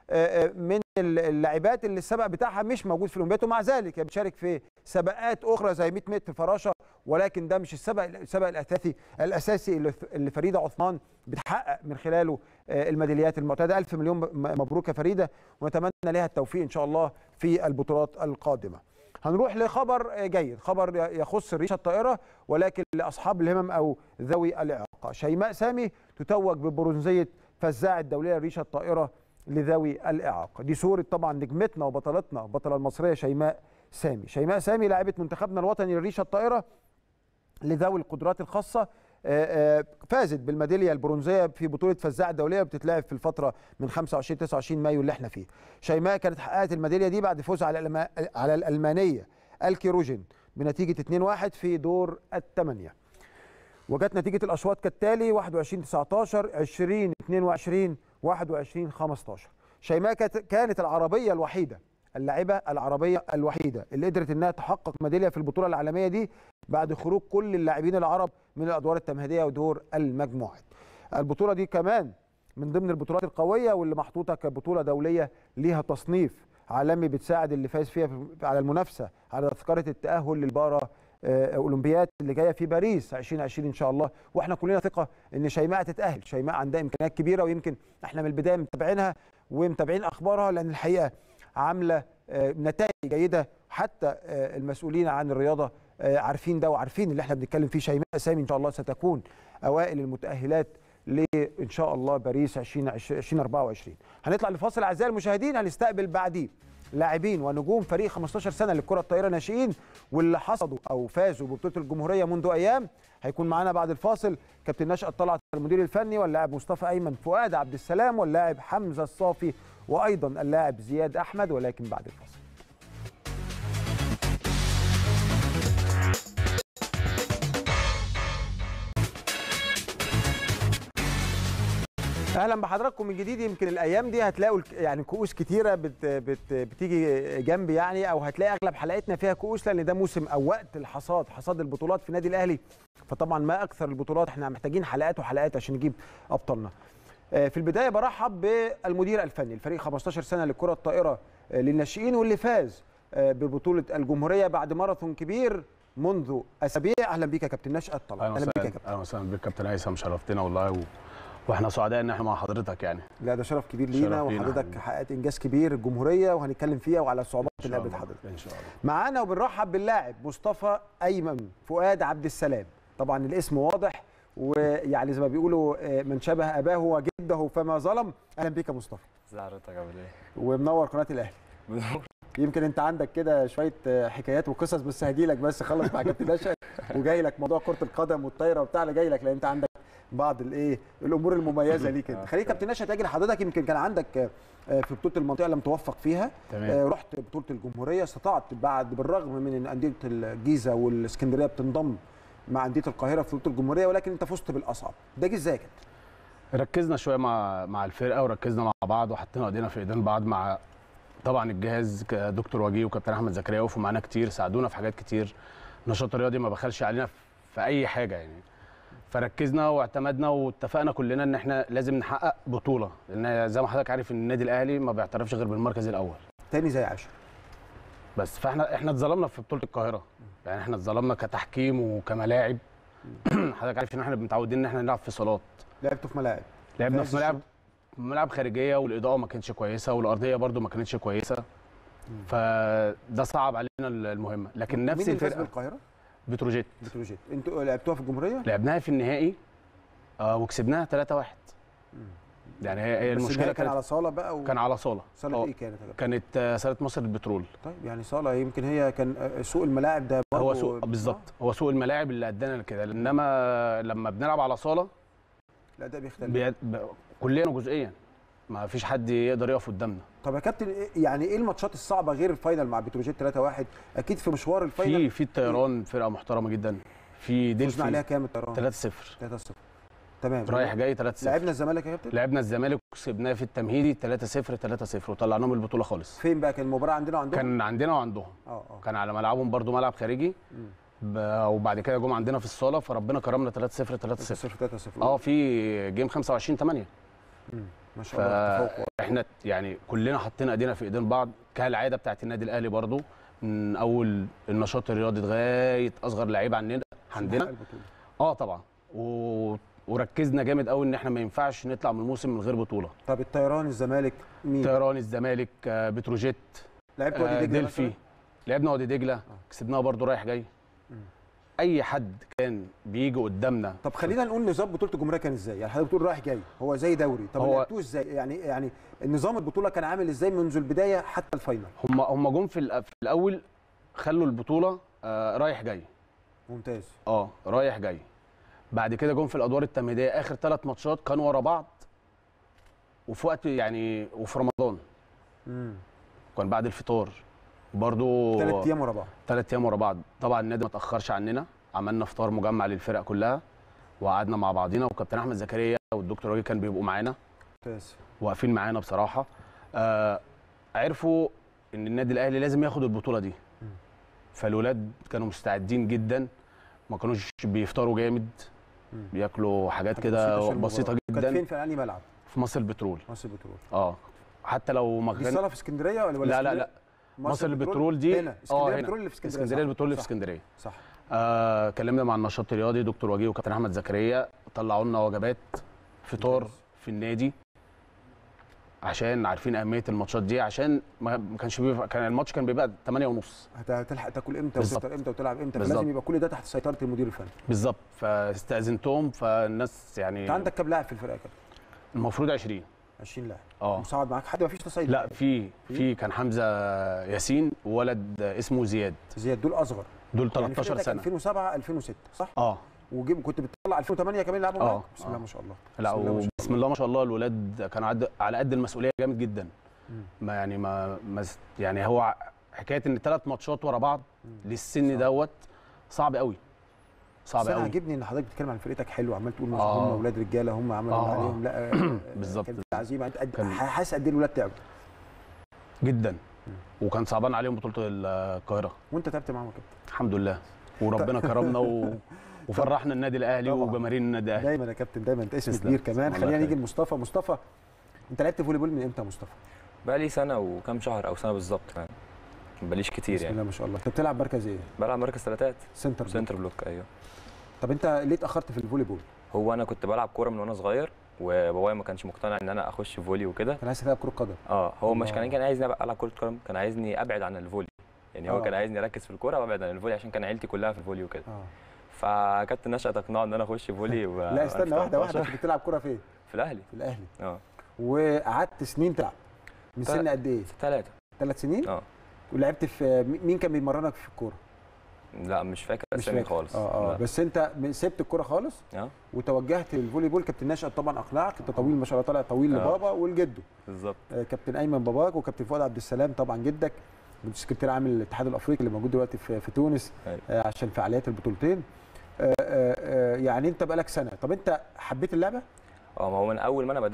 من اللاعبات اللي السبق بتاعها مش موجود في الاولمبياد ومع ذلك بتشارك في سباقات اخرى زي 100 متر فراشه ولكن ده مش السبق السبق الاساسي الاساسي اللي فريده عثمان بتحقق من خلاله الميداليات المعتاده الف مليون مبروك يا فريده ونتمنى لها التوفيق ان شاء الله في البطولات القادمه هنروح لخبر جيد خبر يخص الريشه الطائره ولكن لاصحاب الهمم او ذوي الاعاقه شيماء سامي تتوج ببرونزيه فزاعه الدوليه للريشه الطائره لذوي الاعاقه دي صوره طبعا نجمتنا وبطلتنا البطله المصريه شيماء سامي شيماء سامي لاعبه منتخبنا الوطني للريشه الطائره لذوي القدرات الخاصه فازت بالميداليه البرونزيه في بطوله فزاعه الدوليه بتتلعب في الفتره من 25 29 مايو اللي احنا فيه شيماء كانت حققت الميداليه دي بعد فوزها على الألما... على الالمانيه الكيروجين بنتيجه 2-1 في دور الثمانيه وجت نتيجه الاشواط كالتالي 21 19 20 22 21 15 شيماء كانت العربيه الوحيده اللاعبه العربيه الوحيده اللي قدرت انها تحقق ميداليه في البطوله العالميه دي بعد خروج كل اللاعبين العرب من الادوار التمهيديه ودور المجموعات. البطوله دي كمان من ضمن البطولات القويه واللي محطوطه كبطوله دوليه ليها تصنيف عالمي بتساعد اللي فاز فيها على المنافسه على تذكره التاهل للبارا اولمبياد اللي جايه في باريس 2020 ان شاء الله واحنا كلنا ثقه ان شيماء تتاهل شيماء عندها امكانيات كبيره ويمكن احنا من البدايه متابعينها ومتابعين اخبارها لان الحقيقه عامله نتائج جيده حتى المسؤولين عن الرياضه عارفين ده وعارفين اللي احنا بنتكلم فيه شيماء سامي ان شاء الله ستكون اوائل المتاهلات لان شاء الله باريس 2024 هنطلع لفاصل اعزائي المشاهدين هنستقبل بعديه لاعبين ونجوم فريق 15 سنه للكره الطائره ناشئين واللي حصدوا او فازوا ببطوله الجمهوريه منذ ايام هيكون معانا بعد الفاصل كابتن نشأت طلعت المدير الفني واللاعب مصطفى ايمن فؤاد عبد السلام واللاعب حمزه الصافي وايضا اللاعب زياد احمد ولكن بعد الفاصل اهلا بحضراتكم من جديد يمكن الايام دي هتلاقوا يعني كؤوس كتيره بت بت بتيجي جنبي يعني او هتلاقي اغلب حلقتنا فيها كؤوس لان ده موسم او وقت الحصاد حصاد البطولات في النادي الاهلي فطبعا ما اكثر البطولات احنا محتاجين حلقات وحلقات عشان نجيب ابطالنا في البدايه برحب بالمدير الفني الفريق 15 سنه للكره الطائره للناشئين واللي فاز ببطوله الجمهوريه بعد ماراثون كبير منذ اسابيع اهلا بيك يا كابتن نشأت طلع اهلا بيك يا كابتن اهلا وسهلا بيك كابتن هيثم شرفتنا والله و... واحنا سعداء ان احنا مع حضرتك يعني لا ده شرف كبير لينا وحضرتك حققت انجاز كبير الجمهوريه وهنتكلم فيها وعلى الصعوبات اللي قابلت حضرتك ان شاء الله معانا وبنرحب باللاعب مصطفى ايمن فؤاد عبد السلام طبعا الاسم واضح ويعني زي ما بيقولوا من شبه اباه وجده فما ظلم اهلا بيك يا مصطفى ازي حضرتك عامل ايه ومنور قناه الاهلي يمكن انت عندك كده شويه حكايات وقصص بس هجي لك بس خلص مع كابتن نشأ وجاي لك موضوع كره القدم والطايره وبتاع اللي جاي لك لان انت عندك بعض الايه الامور المميزه ليك انت خليك كابتن نشأ تاجي لحضرتك يمكن كان عندك في بطوله المنطقه لم توفق فيها تمام. رحت بطوله الجمهوريه استطعت بعد بالرغم من ان انديه الجيزه والاسكندريه بتنضم مع انديه القاهره في بطوله الجمهوريه ولكن انت فزت بالاصعب ده جه ازاي يا كابتن ركزنا شويه مع مع الفرقه وركزنا مع بعض وحطينا ايدينا في ايدين بعض مع طبعا الجهاز دكتور وجيه وكابتن احمد زكريا وقفوا معانا كتير ساعدونا في حاجات كتير النشاط الرياضي ما بخلش علينا في اي حاجه يعني فركزنا واعتمدنا واتفقنا كلنا ان احنا لازم نحقق بطوله لان زي ما حضرتك عارف ان النادي الاهلي ما بيعترفش غير بالمركز الاول تاني زي عشرة بس فاحنا احنا اتظلمنا في بطوله القاهره يعني احنا اتظلمنا كتحكيم وكملاعب حضرتك عارف ان احنا متعودين ان احنا نلعب في صالات لعبتوا في ملاعب لعبنا عز في ملاعب ملاعب خارجيه والاضاءه ما كانتش كويسه والارضيه برده ما كانتش كويسه فده صعب علينا المهمه لكن نفس مين اللي فاز الفرقه بالقاهره؟ بتروجيت بتروجيت انتوا لعبتوها في الجمهوريه؟ لعبناها في النهائي آه وكسبناها 3-1 يعني هي هي بس المشكله النهائي كان كانت على صاله بقى و... كان على صاله صاله آه، ايه كانت يا كابتن؟ كانت آه، صاله مصر للبترول طيب يعني صاله يمكن هي كان آه، سوق الملاعب ده هو برضه- سوق بالظبط هو سوق الملاعب اللي ادانا لكده انما لما بنلعب على صاله لا ده بيختلف بي... ب... كليا وجزئيا ما فيش حد يقدر يقف قدامنا طب يا كابتن إيه- يعني ايه الماتشات الصعبه غير الفاينل مع بتروجيت 3-1 اكيد في مشوار الفاينل في في الطيران فرقه محترمه جدا في فزنا عليها ديلفي كام الطيران 3-0 3-0 تمام رايح جاي 3-0 لعبنا الزمالك يا كابتن لعبنا الزمالك وكسبناه في التمهيدي 3-0 3-0 وطلعناهم البطوله خالص فين بقى كان المباراه عندنا وعندهم كان عندنا وعندهم اه اه كان على ملعبهم برضو ملعب خارجي ب- وبعد كده جم عندنا في الصاله فربنا كرمنا 3-0 3-0 0 3-0 اه في جيم 25 8 ما شاء الله تفوق فاحنا يعني كلنا حطينا ايدينا في ايدين بعض كالعاده بتاعت النادي الاهلي برضو من اول النشاط الرياضي لغايه اصغر لعيب عندنا عندنا البطولة. اه طبعا و... وركزنا جامد قوي ان احنا ما ينفعش نطلع من الموسم من غير بطوله طب الطيران الزمالك مين طيران الزمالك آه، بتروجيت لعبت وادي آه، دجله ديلفي مثلاً؟ لعبنا وادي دجله كسبناها برضو رايح جاي اي حد كان بيجي قدامنا طب خلينا نقول نظام بطوله الجمهوريه كان ازاي يعني حضرتك بتقول رايح جاي هو زي دوري طب هو- لعبتوه ازاي يعني يعني النظام البطوله كان عامل ازاي منذ البدايه حتى الفاينل هم هم جم في الأ- في الاول خلوا البطوله آه، رايح جاي ممتاز اه رايح جاي بعد كده جم في الادوار التمهيديه اخر ثلاث ماتشات كانوا ورا بعض وفي وقت يعني وفي رمضان امم كان بعد الفطار برضو ثلاث ايام ورا بعض ثلاث ايام ورا بعض طبعا النادي ما تاخرش عننا عملنا فطار مجمع للفرق كلها وقعدنا مع بعضينا وكابتن احمد زكريا والدكتور راجل كان بيبقوا معانا ممتاز واقفين معانا بصراحه آه عرفوا ان النادي الاهلي لازم ياخد البطوله دي فالولاد كانوا مستعدين جدا ما كانوش بيفطروا جامد بياكلوا حاجات كده بسيطة عشان بسيطه المباراة. كانت فين جدا في انهي ملعب في مصر البترول مصر البترول اه حتى لو ما دي كان صاله في اسكندريه ولا ولا لا لا اسكندرية؟ لا مصر البترول دي هنا اه اسكندريه هنا البترول اللي في اسكندريه اسكندريه صح؟ البترول اللي في صح. اسكندريه صح آه كلمنا مع النشاط الرياضي دكتور وجيه وكابتن احمد زكريا طلعوا لنا وجبات فطار ممتاز. في النادي عشان عارفين اهميه الماتشات دي عشان ما ما كانش بيبقى كان الماتش كان بيبقى 8 ونص هت- هتلحق تاكل امتى بالظبط. وتفطر امتى وتلعب امتى بالظبط. فلازم يبقى كل ده تحت سيطره المدير الفني بالظبط فاستاذنتهم فالناس يعني انت عندك كام لاعب في الفرقه كده المفروض 20 20 لاعب اه مساعد معاك حد ما فيش تصعيد لا في في كان حمزه ياسين وولد اسمه زياد زياد دول اصغر دول يعني 13 فرقتك سنه 2007 2006 صح اه وجيب كنت بتطلع 2008 كمان يلعبوا آه، معاك بسم الله آه. ما شاء الله لا بسم الله ما شاء وبسم الله ما شاء الله الولاد كانوا عد- على قد المسؤوليه جامد جدا ما يعني ما, ما س- يعني هو ع- حكايه ان ثلاث ماتشات ورا بعض للسن دوت صعب قوي صعب بس انا قوي عاجبني ان حضرتك بتتكلم عن فرقتك حلو عمال تقول مثلا آه. هم اولاد رجاله هم عملوا آه. عليهم لا آه، بالظبط. كان في عزيمه انت قد- كان- حاسس قد ايه الولاد تعبوا جدا وكان صعبان عليهم بطوله القاهره وانت تعبت معاهم كده الحمد لله وربنا كرمنا و... وفرحنا النادي الاهلي طبعاً. وجماهير النادي الاهلي دايما يا كابتن دايما انت اسم تسلم. كبير كمان الله خلينا نيجي يخليك. لمصطفى مصطفى انت لعبت فولي بول من امتى يا مصطفى؟ بقى لي سنه وكام شهر او سنه بالظبط يعني بقاليش كتير بسم يعني الله ما شاء الله انت بتلعب مركز ايه؟ بلعب مركز ثلاثات سنتر بلوك. سنتر بلوك ايوه طب انت ليه اتاخرت في الفولي بول؟ هو انا كنت بلعب كوره من وانا صغير وبابايا ما كانش مقتنع ان انا اخش فولي وكده كان عايز تلعب كره قدم اه هو مش الله. كان كان عايزني أبقى العب كره قدم كان عايزني ابعد عن الفولي يعني هو آه. كان عايزني اركز في الكوره وابعد عن الفولي عشان كان عيلتي كلها في الفولي وكده اه فكابتن نشأة اقنعه ان انا اخش فولي و... لا استنى في واحده واحده 18. كنت بتلعب كره فين؟ في الاهلي في الاهلي اه وقعدت سنين تلعب من تلات- سن قد ايه؟ ثلاثه ثلاث سنين؟ اه ولعبت في مين كان بيمرنك في الكوره؟ لا مش فاكر مش اسامي فاكر. خالص اه اه لا. بس انت سبت الكوره خالص اه وتوجهت للفولي بول كابتن نشأت طبعا اقنعك انت طويل ما شاء الله طالع طويل آه. لبابا ولجده بالظبط آه، كابتن ايمن باباك وكابتن فؤاد عبد السلام طبعا جدك مدير سكرتير عام الاتحاد الافريقي اللي موجود دلوقتي في, في تونس أيوة. آه، عشان فعاليات البطولتين آه، آه، آه، يعني انت بقالك سنه طب انت حبيت اللعبه اه ما هو من اول ما انا بدات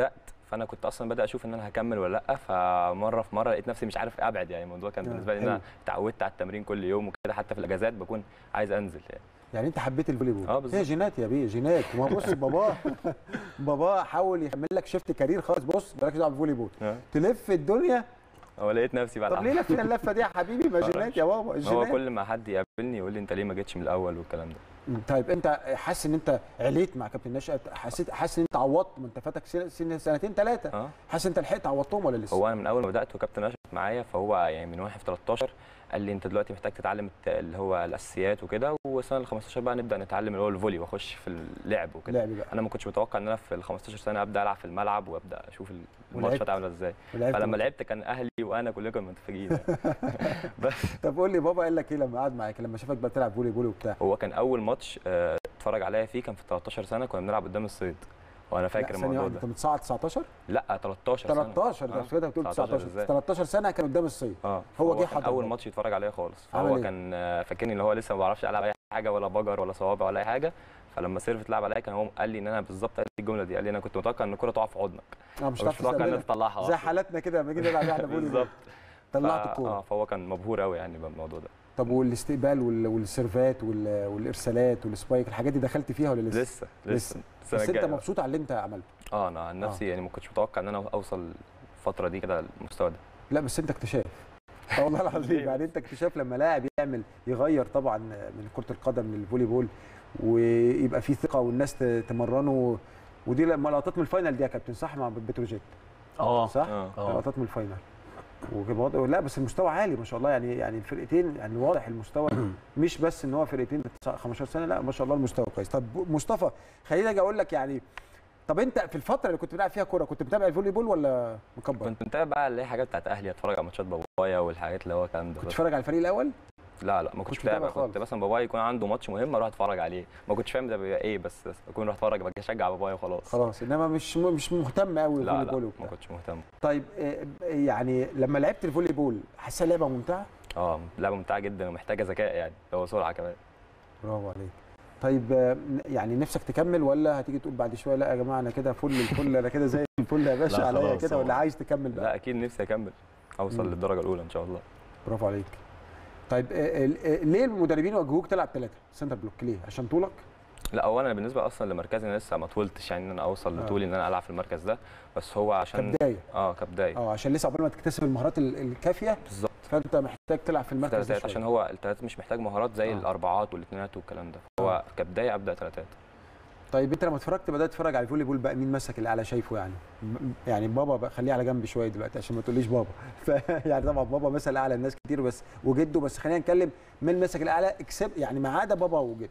فانا كنت اصلا بادئ اشوف ان انا هكمل ولا لا فمره في مره لقيت نفسي مش عارف ابعد يعني الموضوع كان آه، بالنسبه لي ان حلو. انا اتعودت على التمرين كل يوم وكده حتى في الاجازات بكون عايز انزل يعني يعني انت حبيت الفولي بول اه بالظبط. هي جينات يا بيه جينات ما بص بابا بابا حاول يعمل لك شيفت كارير خالص بص مالكش دعوه بالفولي بول آه. تلف الدنيا هو لقيت نفسي بلعب طب ليه لفينا اللفه دي يا حبيبي ما جينات يا بابا هو جينات كل ما حد يقابلني يقول لي انت ليه ما جيتش من الاول والكلام ده طيب انت حاسس ان انت عليت مع كابتن نشأت حسيت حاسس ان انت عوضت ما انت فاتك سن- سن سنتين ثلاثه اه حاسس انت لحقت عوضتهم ولا لسه؟ هو انا من اول ما بدات وكابتن اشرف معايا فهو يعني من واحد في 13 قال لي انت دلوقتي محتاج تتعلم الت- اللي هو الاساسيات وكده والسنه ال 15 بقى نبدا نتعلم اللي هو الفولي واخش في اللعب وكده لعب بقى انا ما كنتش متوقع ان انا في ال 15 سنه ابدا العب في الملعب وابدا اشوف الماتشات عامله ازاي ولعبت فلما بقى. لعبت كان اهلي وانا كلنا كنا متفاجئين بس طب قول لي بابا قال لك ايه لما قعد معاك لما شافك بقى بتلعب فولي بول وبتاع هو كان اول ماتش آه، اتفرج عليا فيه كان في 13 سنه كنا بنلعب قدام الصيد وانا فاكر لا، ثانية الموضوع واحدة، ده انت متصاعد 19 لا 13 سنه 13 ده آه، كده بتقول 19 19 إزاي؟ 13 سنه كان قدام الصيد اه هو هو جه كان حضر اول بقى. ماتش يتفرج عليا خالص عمل فهو إيه؟ كان آه، فاكرني اللي هو لسه ما بعرفش العب اي حاجه ولا بجر ولا صوابع ولا اي حاجه فلما سيرف اتلعب عليا كان هو قال لي ان انا بالظبط قال لي الجمله دي قال لي انا كنت متوقع ان الكوره تقع في حضنك اه مش مش هتعرف متوقع ان انت تستقبلها تطلعها زي أصلاً. حالاتنا كده لما جينا نلعب احنا فولي بول بالظبط طلعت ف- الكوره اه فهو كان مبهور قوي يعني بالموضوع ده طب والاستقبال وال- والسيرفات وال- والارسالات والسبايك الحاجات دي دخلت فيها ولا لسه؟ لسه لسه. لسه السنه بس انت الجايه مبسوط على اللي انت عملته اه انا عن نفسي يعني ما كنتش متوقع ان انا اوصل الفتره دي كده للمستوى ده لا بس انت اكتشاف اه والله العظيم ليه يعني انت اكتشاف لما لاعب يعمل يغير طبعا من كره القدم للفولي بول ويبقى فيه ثقه والناس ت- تمرنه ودي لما لقطات من الفاينل دي يا كابتن صح مع بتروجيت اه صح؟ اه اه لقطات من الفاينل وكان واضح- لا بس المستوى عالي ما شاء الله يعني يعني الفرقتين يعني واضح المستوى مش بس ان هو فرقتين 15 سنه لا ما شاء الله المستوى كويس طب مصطفى خليني اجي اقول لك يعني طب انت في الفتره اللي كنت بتلعب فيها كوره كنت متابع الفولي بول ولا مكبر؟ كنت متابع بقى اللي هي حاجات بتاعت اهلي اتفرج على ماتشات بابايا والحاجات اللي هو الكلام ده كنت بس. بتتفرج على الفريق الاول؟ لا لا ما كنتش كنتش متابع متابع كنت خالص. مثلا بابايا يكون عنده ماتش مهم اروح اتفرج عليه ما كنتش فاهم ده بيبقى ايه بس اكون اروح اتفرج بقى اشجع بابايا وخلاص خلاص انما مش مش مهتم قوي لا بالفولي لا بول ما وبتاع كنتش مهتم طيب آه، يعني لما لعبت الفولي بول حاسسها لعبه ممتعه؟ اه لعبه ممتعه جدا ومحتاجه ذكاء يعني هو سرعه كمان برافو عليك طيب آه، يعني نفسك تكمل ولا هتيجي تقول بعد شويه لا يا جماعه انا كده فل الفل انا كده زي الفل يا باشا لا عليا خلاص كده هو- ولا عايز تكمل بقى؟ لا اكيد نفسي اكمل اوصل مم. للدرجه الاولى ان شاء الله برافو عليك طيب آه، آه، ليه المدربين وجهوك تلعب ثلاثه سنتر بلوك ليه؟ عشان طولك؟ لا اولا أنا بالنسبه اصلا لمركزي انا لسه ما طولتش يعني ان انا اوصل آه. لطولي ان انا العب في المركز ده بس هو عشان كبدايه اه كبدايه اه عشان لسه قبل ما تكتسب المهارات ال- الكافيه بالظبط فانت محتاج تلعب في المركز ده ثلاثات شوية. عشان هو الثلاثات مش محتاج مهارات زي آه. الاربعات والاثنينات والكلام ده آه. هو كبدايه ابدا ثلاثات طيب انت لما اتفرجت بدات تتفرج على الفولي بول بقى مين مسك الاعلى شايفه يعني م- يعني بابا بقى خليه على جنب شويه دلوقتي عشان ما تقوليش بابا ف يعني طبعا بابا مثل اعلى الناس كتير بس وجده بس خلينا نتكلم مين مسك الاعلى اكسب يعني ما عدا بابا وجده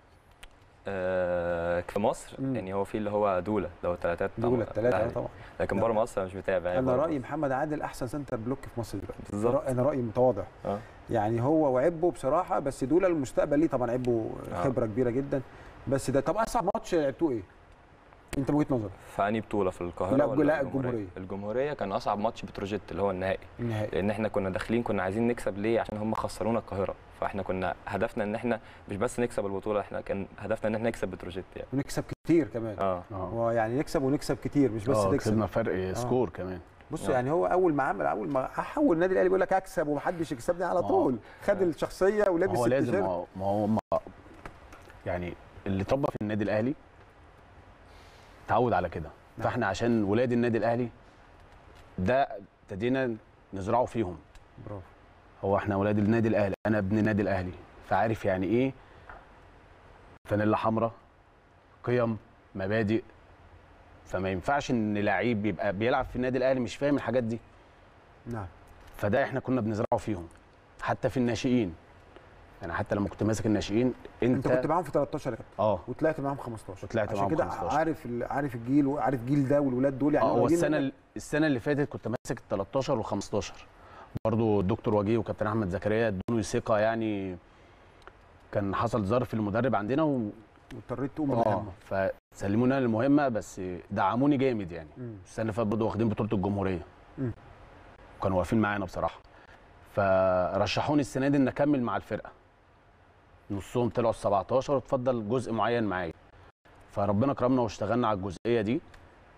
آه في مصر مم. يعني هو في اللي هو دوله اللي هو الثلاثات دول الثلاثه اه طبعا لكن بره مصر أنا مش متابع يعني انا بره رايي مصر. محمد عادل احسن سنتر بلوك في مصر دلوقتي بالظبط. انا رايي متواضع اه يعني هو وعبه بصراحه بس دول المستقبل ليه طبعا عبه آه. خبره كبيره جدا بس ده طب اصعب ماتش لعبتوه ايه؟ انت من وجهه نظرك فاني بطوله في القاهره لا، ولا لا، الجمهوريه الجمهورية. الجمهوريه كان اصعب ماتش بتروجيت اللي هو النهائي النهائي لان احنا كنا داخلين كنا عايزين نكسب ليه عشان هم خسرونا القاهره فاحنا كنا هدفنا ان احنا مش بس نكسب البطوله احنا كان هدفنا ان احنا نكسب بتروجيت يعني ونكسب كتير كمان اه اه هو يعني نكسب ونكسب كتير مش بس اه نكسب كسبنا فرق سكور كمان بص آه. يعني هو اول ما عمل اول ما حول النادي الاهلي بيقول لك اكسب ومحدش يكسبني على ما هو- طول خد الشخصيه ما ولبس هو لازم ما التيشيرت هو- ما هو ما يعني اللي اتربى في النادي الاهلي اتعود على كده نعم. فاحنا عشان ولاد النادي الاهلي ده ابتدينا نزرعه فيهم برافو هو احنا ولاد النادي الاهلي انا ابن النادي الاهلي فعارف يعني ايه فانيلا حمراء قيم مبادئ فما ينفعش ان لعيب يبقى بيلعب في النادي الاهلي مش فاهم الحاجات دي نعم فده احنا كنا بنزرعه فيهم حتى في الناشئين يعني حتى لما كنت ماسك الناشئين انت, انت كنت معاهم في 13 يا كابتن اه وطلعت معاهم 15 وطلعت عشان معاهم كده 15. عارف ال- عارف الجيل وعارف جيل ده والولاد دول يعني اه هو قريبين السنه منك. السنه اللي فاتت كنت ماسك ال 13 و15 برضو الدكتور وجيه وكابتن احمد زكريا ادوني ثقه يعني كان حصل ظرف المدرب عندنا و... واضطريت تقوم اه بالمهمه فسلمونا المهمه بس دعموني جامد يعني مم. السنه اللي فاتت برضه واخدين بطوله الجمهوريه مم. وكانوا واقفين معانا بصراحه فرشحوني السنه دي ان اكمل مع الفرقه نصهم طلعوا ال 17 واتفضل جزء معين معايا فربنا كرمنا واشتغلنا على الجزئيه دي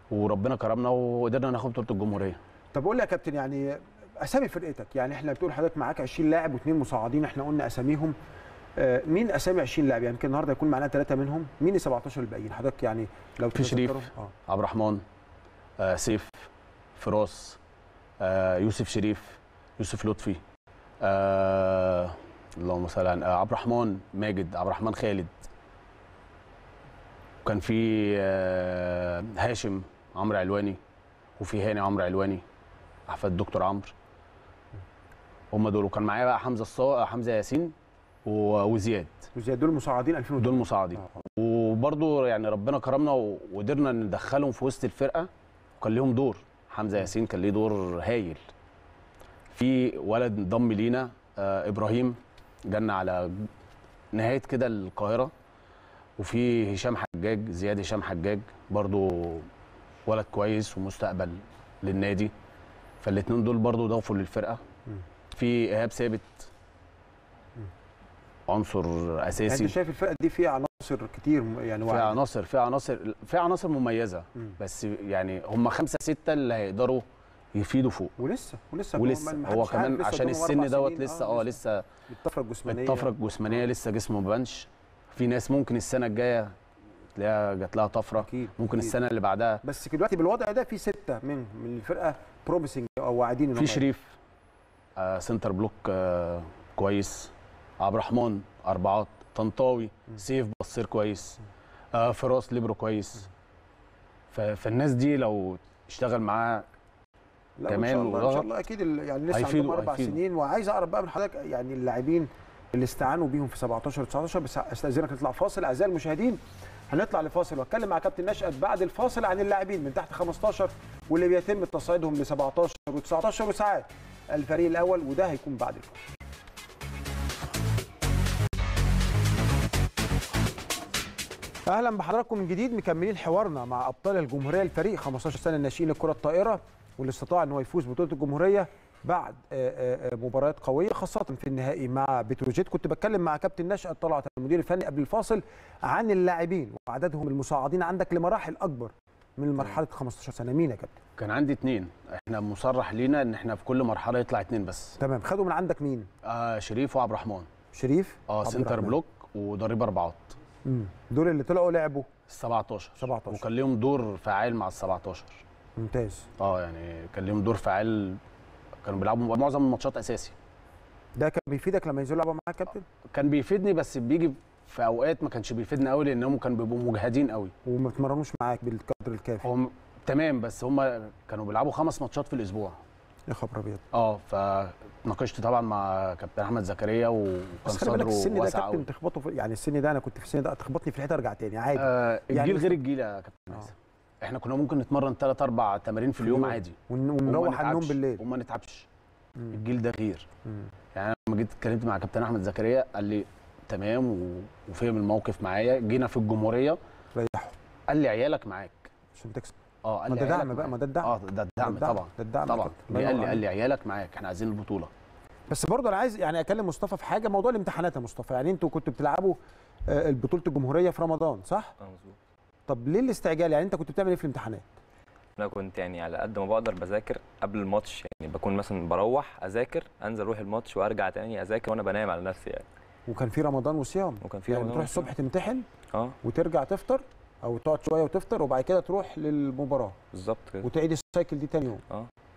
وربنا كرمنا وقدرنا ناخد بطوله الجمهوريه طب قول لي يا كابتن يعني اسامي فرقتك يعني احنا بتقول حضرتك معاك 20 لاعب واثنين مصعدين احنا قلنا اساميهم آه، مين اسامي 20 لاعب يعني يمكن النهارده يكون معانا ثلاثه منهم مين ال 17 الباقيين حضرتك يعني لو في شريف. تتذكرهم؟ اه عبد الرحمن آه سيف فراس آه يوسف شريف يوسف لطفي آه اللهم صل على آه عبد الرحمن ماجد عبد الرحمن خالد وكان في آه هاشم عمرو علواني وفي هاني عمرو علواني احفاد الدكتور عمرو هم دول وكان معايا بقى حمزه الصا حمزه ياسين و- وزياد وزي دول مصعدين 2000 دول مساعدين آه. وبرضه يعني ربنا كرمنا وقدرنا ندخلهم في وسط الفرقه وكان ليهم دور حمزه ياسين كان ليه دور هايل في ولد انضم لينا آه ابراهيم جالنا على نهايه كده القاهره وفي هشام حجاج زياد هشام حجاج برضه ولد كويس ومستقبل للنادي فالاثنين دول برضه ضافوا للفرقه في ايهاب ثابت عنصر يعني اساسي انت شايف الفرقه دي فيها عناصر كتير م- يعني في واعدة. عناصر في عناصر في عناصر مميزه مم. بس يعني هم خمسه سته اللي هيقدروا يفيدوا فوق ولسه ولسه ولسه ما- ما هو حدش عارف، كمان لسه عشان قدامهم السن أربع دوت سنين. لسه اه لسه الطفره الجسمانيه الطفره الجسمانيه لسه جسمه ما بانش في ناس ممكن السنه الجايه تلاقيها جات لها طفره اكيد ممكن أكيد. السنه اللي بعدها بس دلوقتي بالوضع ده في سته من من الفرقه بروميسنج او واعدين إن هم في شريف آه سنتر بلوك آه كويس عبد الرحمن اربعات طنطاوي سيف بصير كويس آه فراس ليبرو كويس ف- فالناس دي لو اشتغل معاه لا كمان ان شاء الله ان وضغط. شاء الله اكيد ال- يعني لسه هيفيدوا- عندهم اربع هيفيدوا. سنين وعايز اعرف بقى من حضرتك يعني اللاعبين اللي استعانوا بيهم في 17 19 بس استاذنك نطلع فاصل اعزائي المشاهدين هنطلع لفاصل واتكلم مع كابتن نشأت بعد الفاصل عن اللاعبين من تحت 15 واللي بيتم تصعيدهم ل 17 و19 وساعات الفريق الاول وده هيكون بعد الفاصل اهلا بحضراتكم من جديد مكملين حوارنا مع ابطال الجمهوريه الفريق 15 سنه الناشئين للكره الطائره واللي استطاع ان هو يفوز ببطوله الجمهوريه بعد آه، آه، آه، مباريات قويه خاصه في النهائي مع بتروجيت كنت بتكلم مع كابتن نشأت طلعت المدير الفني قبل الفاصل عن اللاعبين وعددهم المصعدين عندك لمراحل اكبر من مرحله 15 سنه مين يا كابتن كان عندي اتنين احنا مصرح لينا ان احنا في كل مرحله يطلع اتنين بس تمام خدوا من عندك مين آه شريف وعبد الرحمن شريف اه عبد سنتر الرحمن. بلوك وضريب اربعات مم. دول اللي طلعوا لعبوا ال 17 17 وكان ليهم دور فعال مع ال 17 ممتاز اه يعني كان ليهم دور فعال كانوا بيلعبوا معظم الماتشات اساسي ده كان بيفيدك لما ينزلوا يلعبوا معاك كابتن كان بيفيدني بس بيجي في اوقات ما كانش بيفيدنا قوي لانهم كانوا بيبقوا مجهدين قوي وما بتمرنوش معاك بالقدر الكافي هم تمام بس هم كانوا بيلعبوا خمس ماتشات في الاسبوع يا خبر ابيض اه فناقشت طبعا مع كابتن احمد زكريا وكان بس خلي بالك صدره السن ده واسع كابتن قوي تخبطه في يعني السن ده انا كنت في السن ده تخبطني في الحيطه ارجع تاني عادي آه يعني الجيل مثلا- غير الجيل يا كابتن آه. هيثم احنا كنا ممكن نتمرن ثلاث اربع تمارين في اليوم عادي ون- وما ونروح على النوم نتعبش- بالليل وما نتعبش مم. الجيل ده غير مم. يعني انا لما جيت اتكلمت مع كابتن احمد زكريا قال لي تمام و- وفهم الموقف معايا جينا في الجمهوريه ريحوا قال لي عيالك معاك عشان تكسب اه قال ما لي ده عيالك دعم بقى معاك. ما ده الدعم اه ده الدعم ده الدعم، طبعا ده الدعم يا طبعا كابتن. الله قال لي ينور قال لي عليك. عيالك معاك احنا عايزين البطوله بس برضه انا عايز يعني اكلم مصطفى في حاجه موضوع الامتحانات يا مصطفى يعني انتوا كنتوا بتلعبوا آه، بطوله الجمهوريه في رمضان صح اه مظبوط طب ليه الاستعجال يعني انت كنت بتعمل ايه في الامتحانات انا كنت يعني على قد ما بقدر بذاكر قبل الماتش يعني بكون مثلا بروح اذاكر انزل اروح الماتش وارجع تاني اذاكر وانا بنام على نفسي يعني وكان في رمضان وصيام وكان في يعني رمضان تروح وصيام. الصبح تمتحن اه وترجع تفطر او تقعد شويه وتفطر وبعد كده تروح للمباراه بالظبط كده وتعيد السايكل دي تاني يوم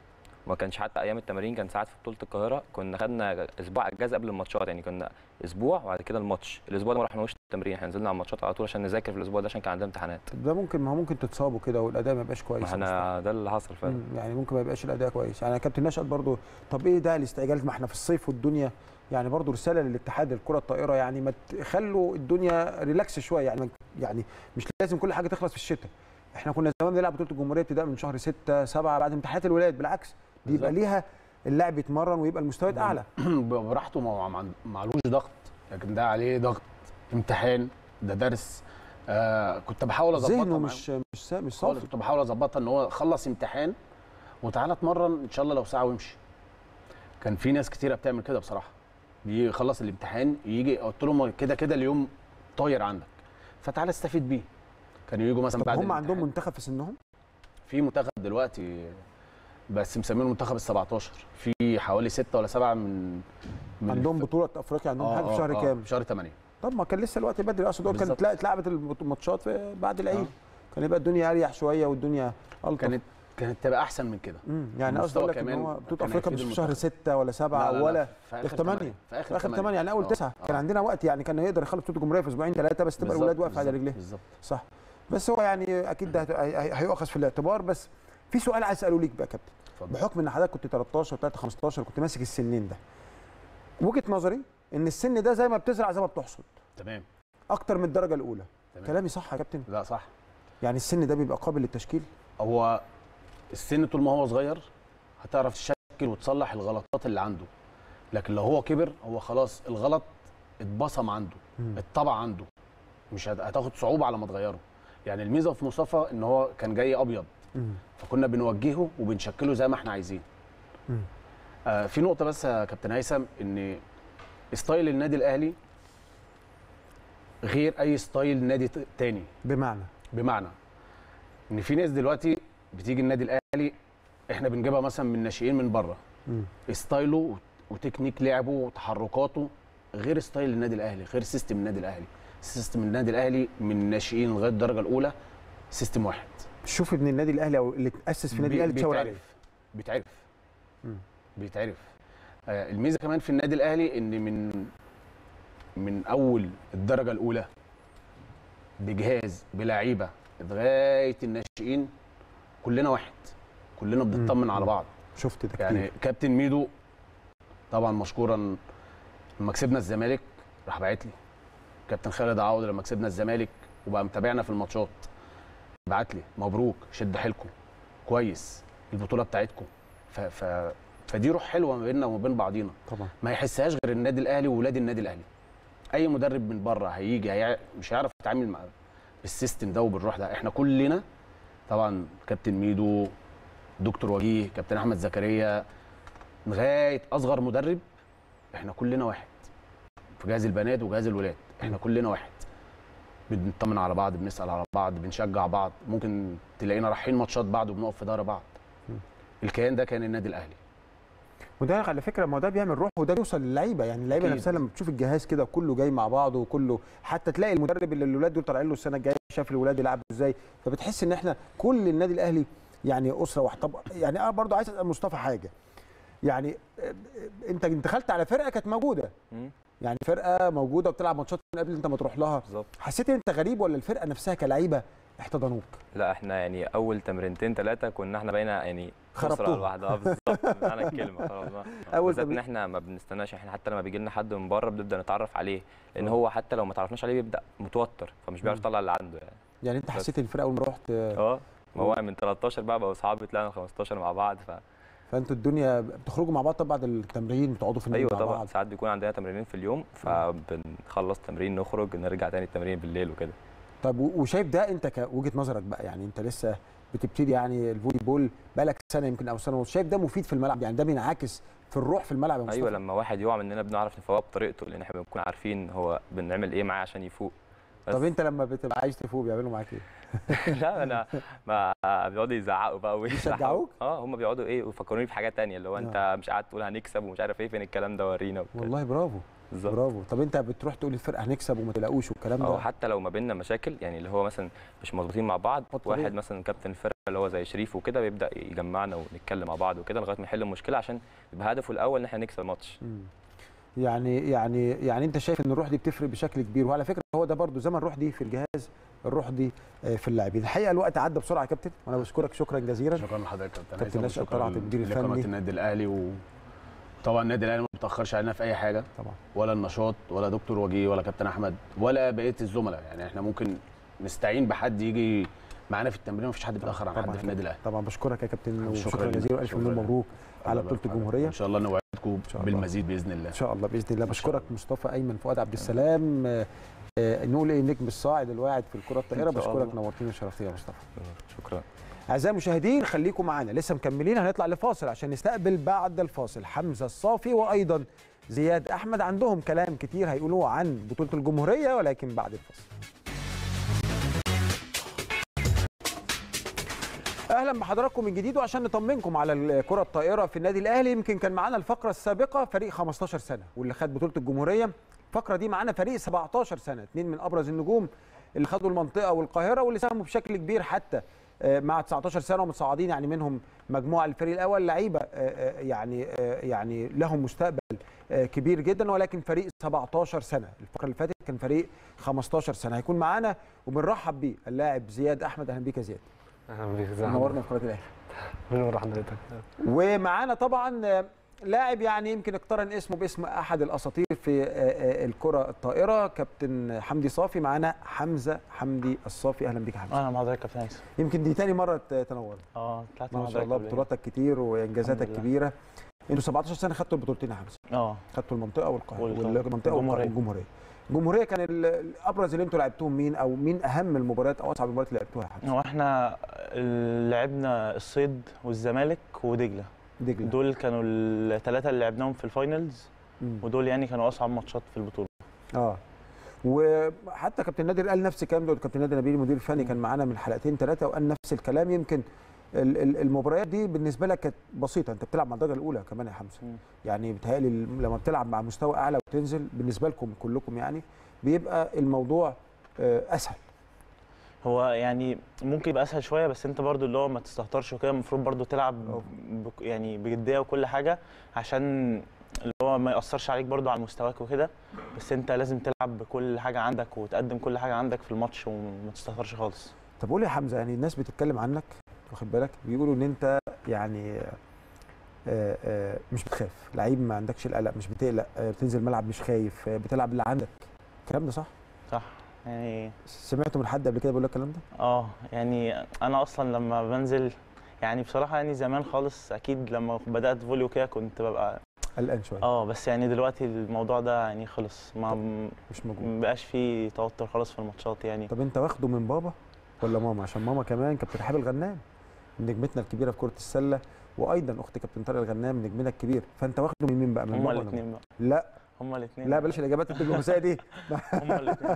ما كانش حتى ايام التمارين كان ساعات في بطوله القاهره كنا خدنا اسبوع اجازه قبل الماتشات يعني كنا اسبوع وبعد كده الماتش الاسبوع ده ما رحناش التمرين احنا نزلنا على الماتشات على طول عشان نذاكر في الاسبوع ده عشان كان عندنا امتحانات طب ده ممكن ما هو ممكن تتصابوا كده والاداء ما يبقاش كويس ما يا مصطفى. احنا ده اللي حصل فعلا مم، يعني ممكن ما يبقاش الاداء كويس يعني يا كابتن نشأت برضو طب ايه ده الاستعجال ما احنا في الصيف والدنيا يعني برضو رساله للاتحاد الكره الطائره يعني ما تخلوا الدنيا ريلاكس شويه يعني يعني مش لازم كل حاجه تخلص في الشتاء احنا كنا زمان بنلعب بطوله الجمهوريه ابتداء من شهر 6 7 بعد امتحانات الولاد بالعكس دي يبقى بالظبط. ليها اللاعب يتمرن ويبقى المستويات اعلى براحته ما ما- معلوش ضغط لكن ده عليه ضغط امتحان ده درس آه كنت بحاول اظبطها ذهنه معاه. مش مش سا- مش خالص صافي كنت بحاول اظبطها ان هو خلص امتحان وتعالى اتمرن ان شاء الله لو ساعه وامشي كان في ناس كتيره بتعمل كده بصراحه بيجي يخلص الامتحان يجي قلت لهم كده كده اليوم طاير عندك فتعالى استفيد بيه كانوا يجوا مثلا طب بعد هم عندهم الامتحان. منتخب في سنهم في منتخب دلوقتي بس مسمينه منتخب ال 17 في حوالي ستة ولا سبعة من, من عندهم الف- بطوله افريقيا عندهم آه، حاجه في آه، شهر آه، كام في شهر 8 طب ما كان لسه الوقت بدري اقصد هو كانت بالظبط. لا- اتلعبت الماتشات في بعد العيد آه. كان يبقى الدنيا اريح شويه والدنيا الطف كانت كانت تبقى احسن من كده مم. يعني قصدي المستوى اقول لك ان كمان هو بطوله كان افريقيا هيفيد مش في شهر المنتخب. ستة ولا سبعة لا، لا، لا، ولا في في اخر 8 8 في في اخر 8 يعني اول آه، تسعة كان آه. عندنا وقت يعني كان يقدر يخلص بطوله الجمهوريه في اسبوعين ثلاثه بس تبقى بالظبط، الاولاد واقفه على بالظبط، رجليها بالظبط صح بس هو يعني اكيد ده هت- هي- هي- هيؤخذ في الاعتبار بس في سؤال عايز اساله ليك بقى يا كابتن اتفضل. بحكم ان حضرتك كنت 13 و 15 كنت ماسك السنين ده وجهه نظري ان السن ده زي ما بتزرع زي ما بتحصد تمام اكتر من الدرجه الاولى تمام. كلامي صح يا كابتن لا صح يعني السن ده بيبقى قابل للتشكيل هو السن طول ما هو صغير هتعرف تشكل وتصلح الغلطات اللي عنده لكن لو هو كبر هو خلاص الغلط اتبصم عنده مم. اتطبع عنده مش هت- هتاخد صعوبه على ما تغيره يعني الميزه في مصطفى ان هو كان جاي ابيض مم. فكنا بنوجهه وبنشكله زي ما احنا عايزين مم. آه في نقطه بس يا كابتن هيثم ان ستايل النادي الاهلي غير اي ستايل نادي ت- تاني بمعنى بمعنى ان في ناس دلوقتي بتيجي النادي الاهلي احنا بنجيبها مثلا من ناشئين من بره مم. ستايله وت- وتكنيك لعبه وتحركاته غير ستايل النادي الاهلي غير سيستم النادي الاهلي سيستم النادي الاهلي من الناشئين لغايه الدرجه الاولى سيستم واحد شوف ابن النادي الاهلي او اللي اتاسس في النادي بي- الاهلي تشاور عليه بيتعرف بيتعرف مم. بيتعرف آه الميزه كمان في النادي الاهلي ان من من اول الدرجه الاولى بجهاز بلعيبه لغايه الناشئين كلنا واحد كلنا بنطمن على بعض شفت ده يعني كتير كابتن ميدو طبعا مشكورا لما كسبنا الزمالك راح باعت لي كابتن خالد عوض لما كسبنا الزمالك وبقى متابعنا في الماتشات بعت لي مبروك شد حيلكم كويس البطوله بتاعتكم ف... ف... فدي روح حلوه ما بيننا وما بين بعضينا طبعا ما يحسهاش غير النادي الاهلي وولاد النادي الاهلي اي مدرب من بره هيجي هي... مش هيعرف يتعامل مع بالسيستم ده وبالروح ده احنا كلنا طبعا كابتن ميدو دكتور وجيه كابتن احمد زكريا لغايه اصغر مدرب احنا كلنا واحد في جهاز البنات وجهاز الولاد احنا كلنا واحد بنطمن على بعض بنسال على بعض بنشجع بعض ممكن تلاقينا رايحين ماتشات بعض وبنقف في ظهر بعض الكيان ده كان النادي الاهلي وده على فكره ما هو ده بيعمل روح وده بيوصل للعيبه يعني اللعيبه أكيد. نفسها لما بتشوف الجهاز كده كله جاي مع بعضه وكله حتى تلاقي المدرب اللي الاولاد دول طالعين له السنه الجايه شاف الولاد يلعبوا ازاي فبتحس ان احنا كل النادي الاهلي يعني اسره واحده طب يعني انا برضو عايز اسال مصطفى حاجه يعني آه، آه، انت دخلت على فرقه كانت موجوده مم. يعني فرقه موجوده وبتلعب ماتشات من قبل انت ما تروح لها بالظبط حسيت ان انت غريب ولا الفرقه نفسها كلعيبه احتضنوك لا احنا يعني اول تمرينتين ثلاثه كنا احنا بقينا يعني خربتوهم. اسره لوحدها آه، بالظبط معنى الكلمه خربناها أول بالذات ان تمرين. احنا ما بنستناش احنا حتى لما بيجي لنا حد من بره بنبدا نتعرف عليه لان هو حتى لو ما تعرفناش عليه بيبدا متوتر فمش بيعرف مم. يطلع اللي عنده يعني يعني انت بس. حسيت ان الفرقه اول ما رحت آه، اه ما هو من 13 بقى بقوا اصحاب طلعنا 15 مع بعض ف فانتوا الدنيا بتخرجوا مع بعض طب بعد التمرين بتقعدوا في النادي ايوه مع طبعا بعض ساعات بيكون عندنا تمرينين في اليوم فبنخلص تمرين نخرج نرجع تاني التمرين بالليل وكده طب و- وشايف ده انت كوجهه نظرك بقى يعني انت لسه بتبتدي يعني الفولي بول بقالك سنه يمكن او سنه ونص شايف ده مفيد في الملعب يعني ده بينعكس في الروح في الملعب يا مصطفى ايوه لما واحد يقع مننا بنعرف نفوقه بطريقته لان احنا بنكون عارفين هو بنعمل ايه معاه عشان يفوق بس طب انت لما بتبقى عايز تفوق بيعملوا معاك ايه؟ لا انا ما بيقعدوا يزعقوا بقى ويشرحوا. بيشجعوك؟ اه هم بيقعدوا ايه ويفكروني في حاجات تانية اللي هو انت مش قاعد تقول هنكسب ومش عارف ايه فين الكلام ده ورينا وبتاع. والله برافو بالظبط برافو طب انت بتروح تقول للفرقه هنكسب وما تلاقوش والكلام او ده حتى لو ما بيننا مشاكل يعني اللي هو مثلا مش مظبوطين مع بعض آه، طبيعي. واحد مثلا كابتن الفرقه اللي هو زي شريف وكده بيبدا يجمعنا ونتكلم مع بعض وكده لغايه ما نحل المشكله عشان يبقى هدفه الاول ان احنا نكسب الماتش مم. يعني يعني يعني انت شايف ان الروح دي بتفرق بشكل كبير وعلى فكره هو ده برضو زي ما الروح دي في الجهاز الروح دي آه، في اللاعبين الحقيقه الوقت عدى بسرعه يا كابتن وانا بشكرك شكرا جزيلا شكرا لحضرتك يا كابتن كابتن هيثم، نشأت وشكراً طلعت المدير لقناه الفني. النادي الاهلي وطبعا النادي الاهلي ما بيتاخرش علينا في اي حاجه طبعا ولا النشاط ولا دكتور وجيه ولا كابتن احمد ولا بقيه الزملاء يعني احنا ممكن نستعين بحد يجي معانا في التمرين مفيش حد بيتاخر عن طبعا حد في النادي الاهلي طبعا بشكرك يا كابتن شكراً وشكرا لك. جزيلا والف شكراً مليون لك. مبروك على الله بطوله يبارك. الجمهوريه ان شاء الله نوعدكم شاء الله. بالمزيد باذن الله ان شاء الله باذن الله إن شاء بشكرك الله. مصطفى ايمن فؤاد عبد السلام آه، آه، نقول ايه نجم الصاعد الواعد في الكره الطائره إن شاء بشكرك الله. نورتني وشرفتني يا مصطفى شكرا اعزائي المشاهدين خليكم معانا لسه مكملين هنطلع لفاصل عشان نستقبل بعد الفاصل حمزه الصافي وايضا زياد احمد عندهم كلام كتير هيقولوه عن بطوله الجمهوريه ولكن بعد الفاصل اهلا بحضراتكم من جديد وعشان نطمنكم على الكره الطائره في النادي الاهلي يمكن كان معانا الفقره السابقه فريق 15 سنه واللي خد بطوله الجمهوريه الفقره دي معانا فريق 17 سنه اثنين من ابرز النجوم اللي خدوا المنطقه والقاهره واللي ساهموا بشكل كبير حتى آه، مع 19 سنه ومتصاعدين يعني منهم مجموعه الفريق الاول لعيبه آه، آه، يعني آه، يعني لهم مستقبل آه، كبير جدا ولكن فريق 17 سنه الفقره اللي فاتت كان فريق 15 سنه هيكون معانا وبنرحب بيه اللاعب زياد احمد اهلا بيك يا زياد اهلا بيك ازي منورنا في قناه الاهلي منور حضرتك ومعانا طبعا آه، لاعب يعني يمكن اقترن اسمه باسم احد الاساطير في آه، آه، الكره الطائره كابتن حمدي صافي معانا حمزه حمدي الصافي اهلا بيك يا حمزه انا مع حضرتك يا كابتن هيثم يمكن دي تاني مره ت- تنور اه طلعت مع ما شاء حضرتك الله قبل بطولاتك كتير وانجازاتك الحمد لله. كبيره انتوا 17 سنه خدتوا البطولتين يا حمزه كده. اه خدتوا المنطقه والقاهره والقاهرة. والمنطقه والجمهورية. والجمهوريه الجمهوريه كان ال- الابرز اللي انتوا لعبتوهم مين او مين اهم المباريات او اصعب المباريات اللي لعبتوها يا حمزه هو احنا لعبنا الصيد والزمالك ودجله دجله دول كانوا الثلاثه اللي لعبناهم في الفاينلز مم. ودول يعني كانوا اصعب ماتشات في البطوله اه وحتى كابتن نادر قال نفس الكلام ده كابتن نادر نبيل المدير الفني كان معانا من حلقتين ثلاثه وقال نفس الكلام يمكن ال- ال- المباريات دي بالنسبه لك كانت بسيطه انت بتلعب مع الدرجه الاولى كمان يا حمزه مم. يعني بتهيألي ال- لما بتلعب مع مستوى اعلى وتنزل بالنسبه لكم كلكم يعني بيبقى الموضوع آه، اسهل هو يعني ممكن يبقى اسهل شويه بس انت برضو اللي هو ما تستهترش وكده المفروض برضو تلعب بك يعني بجديه وكل حاجه عشان اللي هو ما ياثرش عليك برضو على مستواك وكده بس انت لازم تلعب بكل حاجه عندك وتقدم كل حاجه عندك في الماتش وما تستهترش خالص طب قول لي يا حمزه يعني الناس بتتكلم عنك واخد بالك بيقولوا ان انت يعني آه، آه، مش بتخاف لعيب ما عندكش القلق مش بتقلق آه، بتنزل الملعب مش خايف آه، بتلعب اللي عندك الكلام ده صح صح يعني سمعته من حد قبل كده بيقول لك الكلام ده اه يعني انا اصلا لما بنزل يعني بصراحه يعني زمان خالص اكيد لما بدات فولي وكده كنت ببقى قلقان شويه اه بس يعني دلوقتي الموضوع ده يعني خلص ما مش موجود ما بقاش فيه توتر خالص في الماتشات يعني طب انت واخده من بابا ولا ماما عشان ماما كمان كابتن رحاب الغنام نجمتنا الكبيره في كره السله وايضا اخت كابتن طارق الغنام نجمنا الكبير فانت واخده من مين بقى من هما بابا ولا الاثنين ماما؟ بقى لا هما الاثنين لا بلاش الاجابات الدبلوماسيه دي هما الاثنين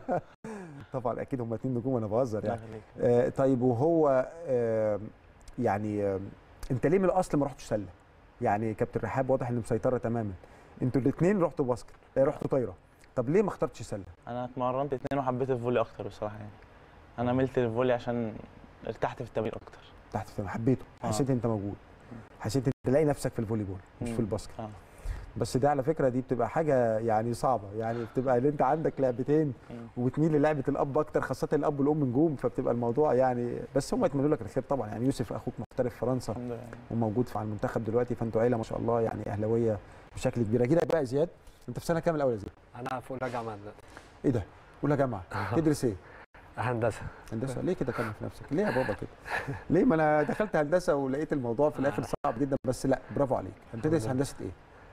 طبعا اكيد هم اتنين نجوم انا بهزر يعني آه طيب وهو آه يعني آه انت ليه من الاصل ما رحتش سله؟ يعني كابتن رحاب واضح انه مسيطره تماما انتوا الاثنين رحتوا باسكت آه رحتوا طايره طب ليه ما اخترتش سله؟ انا اتمرنت اثنين وحبيت الفولي اكتر بصراحه يعني انا ملت للفولي عشان ارتحت في التمرين اكتر تحت في حبيته آه. حسيت انت موجود حسيت انت تلاقي نفسك في الفولي بول مش مم. في الباسكت آه. بس ده على فكره دي بتبقى حاجه يعني صعبه يعني بتبقى ان انت عندك لعبتين مم. وبتميل للعبه الاب اكتر خاصه الاب والام نجوم فبتبقى الموضوع يعني بس هم يتمنوا لك الخير طبعا يعني يوسف اخوك محترف في فرنسا الحمد لله وموجود في على المنتخب دلوقتي فانتوا عيله ما شاء الله يعني اهلاويه بشكل كبير اجي لك بقى يا زياد انت في سنه كام الاول يا زياد؟ انا في اولى جامعه دلوقتي ايه ده؟ اولى جامعه تدرس ايه؟ هندسه هندسه ليه كده كمل في نفسك؟ ليه يا بابا كده؟ ليه ما انا دخلت هندسه ولقيت الموضوع في الاخر صعب جدا بس لا برافو عليك انت بتدرس هندسه ايه؟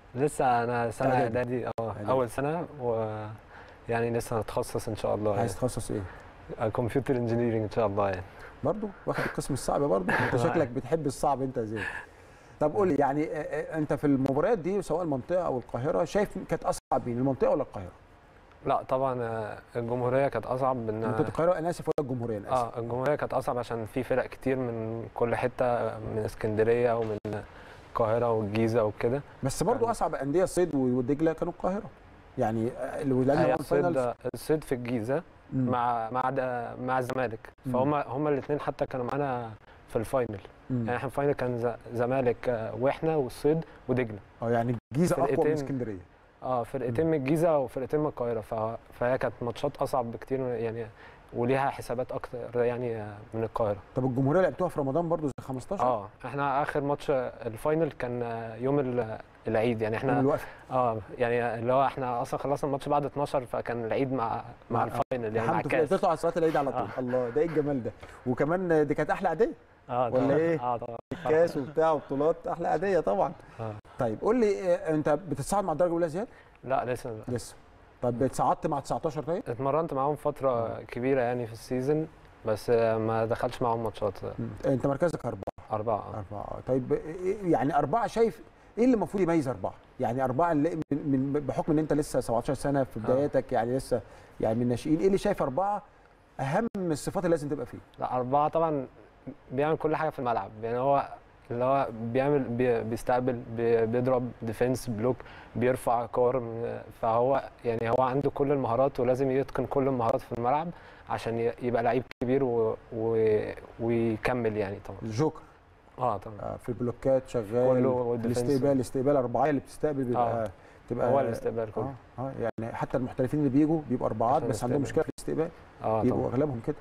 لسه انا سنه إعدادي. اعدادي اه إعدادي. اول سنه و يعني لسه هتخصص ان شاء الله عايز تخصص ايه؟ يعني كمبيوتر انجينيرنج ان شاء الله يعني برضه واخد القسم الصعب برضه انت شكلك بتحب الصعب انت يا زياد طب قول لي يعني آه، آه، انت في المباريات دي سواء المنطقه او القاهره شايف كانت اصعب مين المنطقه ولا القاهره؟ لا طبعا آه، الجمهوريه كانت اصعب من منطقه القاهره انا اسف ولا الجمهوريه انا اسف اه الجمهوريه كانت اصعب عشان في فرق كتير من كل حته من اسكندريه ومن القاهره والجيزه وكده بس برضه يعني- اصعب انديه الصيد ودجله كانوا القاهره يعني آه، لان هي هو الفاينلز الصيد الصيد في الجيزه مم. مع مع د- مع الزمالك مم. فهم هم الاثنين حتى كانوا معانا في الفاينل مم. يعني احنا الفاينل كان ز- زمالك آه، واحنا والصيد ودجله اه يعني الجيزه اقوى من فرقتين. اسكندريه اه فرقتين من الجيزه وفرقتين من القاهره ف- فهي كانت ماتشات اصعب بكتير يعني وليها حسابات اكتر يعني آه، من القاهره طب الجمهوريه لعبتوها في رمضان برضه زي 15 اه احنا اخر ماتش الفاينل كان آه، يوم ال- العيد يعني يوم احنا الوقفه اه يعني اللي هو احنا اصلا خلصنا الماتش بعد 12 فكان العيد مع مع مع- الفاينل يعني مع حمد الكاس تطلع على صلاه العيد على طول آه. الله ده ايه الجمال ده وكمان دي كانت احلى عاديه اه ولا طبعاً. إيه؟ اه طبعا كاس وبتاع وبطولات احلى عاديه طبعا آه. طيب قول لي آه، انت بتتصعد مع الدرجه الاولى يا زياد لا لسه لا. لسه طب اتصعدت مع 19 طيب اتمرنت معاهم فتره كبيره يعني في السيزون بس آه، ما دخلش معاهم ماتشات مم. انت مركزك اربعه اربعه آه. اربعه طيب إيه- يعني اربعه شايف ايه اللي المفروض يميز اربعه؟ يعني اربعه اللي من من- بحكم ان انت لسه 17 سنه في بداياتك يعني لسه يعني من الناشئين ايه اللي شايف اربعه اهم الصفات اللي لازم تبقى فيه؟ لا اربعه طبعا بيعمل كل حاجه في الملعب يعني هو اللي هو بيعمل بي بيستقبل بي بيضرب ديفنس بلوك بيرفع كور من- فهو يعني هو عنده كل المهارات ولازم يتقن كل المهارات في الملعب عشان ي- يبقى لعيب كبير و... و... ويكمل يعني طبعا الجوكر اه طبعا آه، في البلوكات شغال كله والديفنس. الاستقبال الاستقبال اربعه اللي بتستقبل بيبقى آه. تبقى هو الاستقبال كله اه اه يعني حتى المحترفين اللي بيجوا بيبقوا اربعات عشان بس عندهم مشكله الاستقبال. في الاستقبال اه بيبقوا طبعا اغلبهم كده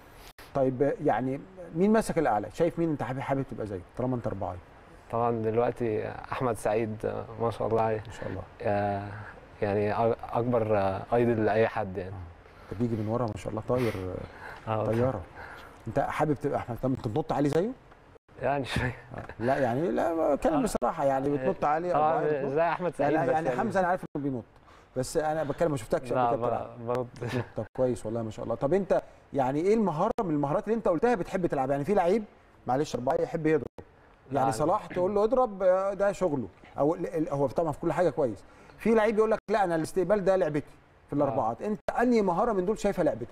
طيب يعني مين ماسك الاعلى شايف مين انت حابب حابب تبقى زيه طالما انت اربعه طبعا دلوقتي احمد سعيد آه، ما شاء الله عليه ما شاء الله آه، يعني أ- اكبر آه، ايدل لاي حد يعني انت بيجي من ورا ما شاء الله طاير اه طياره انت حابب تبقى احمد طب تنط عليه زيه يعني شويه آه. لا يعني لا اتكلم آه. بصراحه يعني بتنط عليه أربعة اه بتنط. زي احمد سعيد يعني بس يعني حمزه انا عارف انه بينط بس انا بتكلم ما شفتكش لا قبل كده بتلعب. ب- بنط طب كويس والله ما شاء الله طب انت يعني ايه المهاره من المهارات اللي انت قلتها بتحب تلعب يعني في لعيب معلش اربعه يحب يضرب يعني لا، صلاح تقول له اضرب آه، ده شغله او ال- ال- هو طبعا في كل حاجه كويس في لعيب يقول لك لا انا الاستقبال ده لعبتي في الاربعات انت انهي مهاره من دول شايفها لعبتك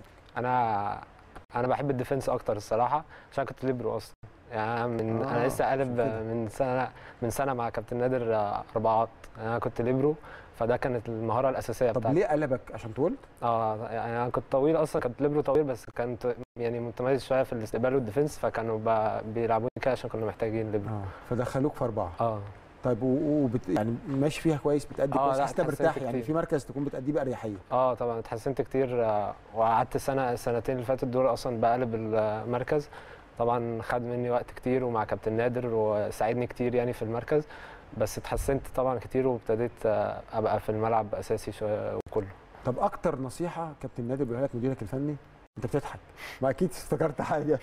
انا انا بحب الديفنس اكتر الصراحه عشان كنت ليبرو اصلا يعني أنا من آه، انا لسه قالب عشان كده. من سنه من سنه مع كابتن نادر آه، اربعات انا كنت ليبرو فده كانت المهاره الاساسيه طب بتاعتي ليه قلبك عشان طولت اه يعني انا كنت طويل اصلا كنت ليبرو طويل بس كنت يعني متميز شويه في الاستقبال والديفنس فكانوا ب- بيلعبوني كده عشان كنا محتاجين ليبرو اه فدخلوك في اربعه اه طيب و- وبت يعني ماشي فيها كويس بتأدي آه، كويس لا، حاسس إنت اتحسنت مرتاح يعني كتير. في مركز تكون بتأديه بأريحية اه طبعا اتحسنت كتير آه، وقعدت سنه السنتين اللي فاتت دول اصلا بقلب المركز طبعا خد مني وقت كتير ومع كابتن نادر وساعدني كتير يعني في المركز بس اتحسنت طبعا كتير وابتديت آه، ابقى في الملعب اساسي شويه وكله طب اكتر نصيحه كابتن نادر بيقولها لك مديرك الفني انت بتضحك ما اكيد افتكرت حاجه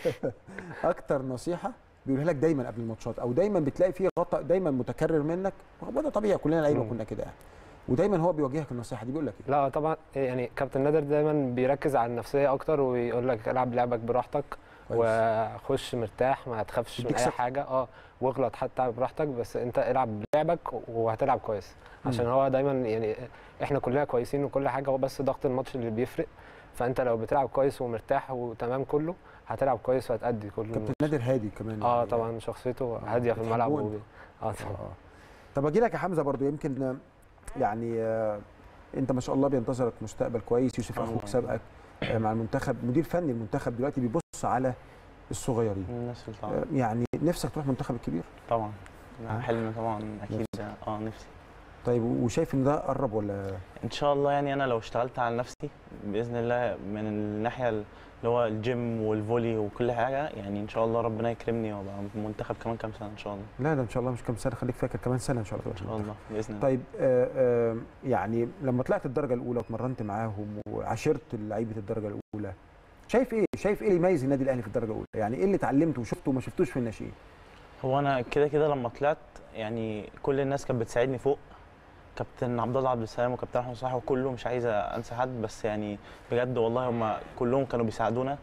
اكتر نصيحه بيقولها لك دايما قبل الماتشات او دايما بتلاقي فيه غطاء دايما متكرر منك وده طبيعي كلنا لعيبه مم. كنا كده يعني ودايما هو بيواجهك النصيحه دي بيقول لك ايه لا طبعا يعني كابتن نادر دايما بيركز على النفسيه اكتر ويقول لك العب لعبك براحتك كويس. وخش مرتاح ما تخافش من يديك اي ثقة. حاجه اه واغلط حتى براحتك بس انت العب لعبك وهتلعب كويس عشان مم. هو دايما يعني احنا كلنا كويسين وكل حاجه هو بس ضغط الماتش اللي بيفرق فانت لو بتلعب كويس ومرتاح وتمام كله هتلعب كويس وهتأدي كل كابتن الماتش. نادر هادي كمان اه يعني. طبعا شخصيته هاديه في الملعب بتحبوه وبي... اه آه، طبعا آه. طب اجي لك يا حمزه برضو يمكن آه، يعني آه، انت ما شاء الله بينتظرك مستقبل كويس يوسف اخوك آه. سابقك آه، مع المنتخب مدير فني المنتخب دلوقتي بيبص على الصغيرين الناس اللي طبعا آه، يعني نفسك تروح منتخب الكبير طبعا آه. حلم طبعا اكيد اه نفسي طيب وشايف ان ده قرب ولا ان شاء الله يعني انا لو اشتغلت على نفسي باذن الله من الناحيه اللي هو الجيم والفولي وكل حاجه يعني ان شاء الله ربنا يكرمني وابقى في المنتخب كمان كام سنه ان شاء الله لا ده ان شاء الله مش كام سنه خليك فاكر كمان سنه ان شاء الله ان شاء الله باذن الله طيب آه آه يعني لما طلعت الدرجه الاولى واتمرنت معاهم وعاشرت لعيبه الدرجه الاولى شايف ايه شايف ايه اللي يميز النادي الاهلي في الدرجه الاولى يعني ايه اللي اتعلمته وشفته وما شفتوش في الناشئين هو انا كده كده لما طلعت يعني كل الناس كانت بتساعدني فوق كابتن عبد الله عبد السلام وكابتن احمد صلاح وكله مش عايز انسى حد بس يعني بجد والله هم كلهم كانوا بيساعدونا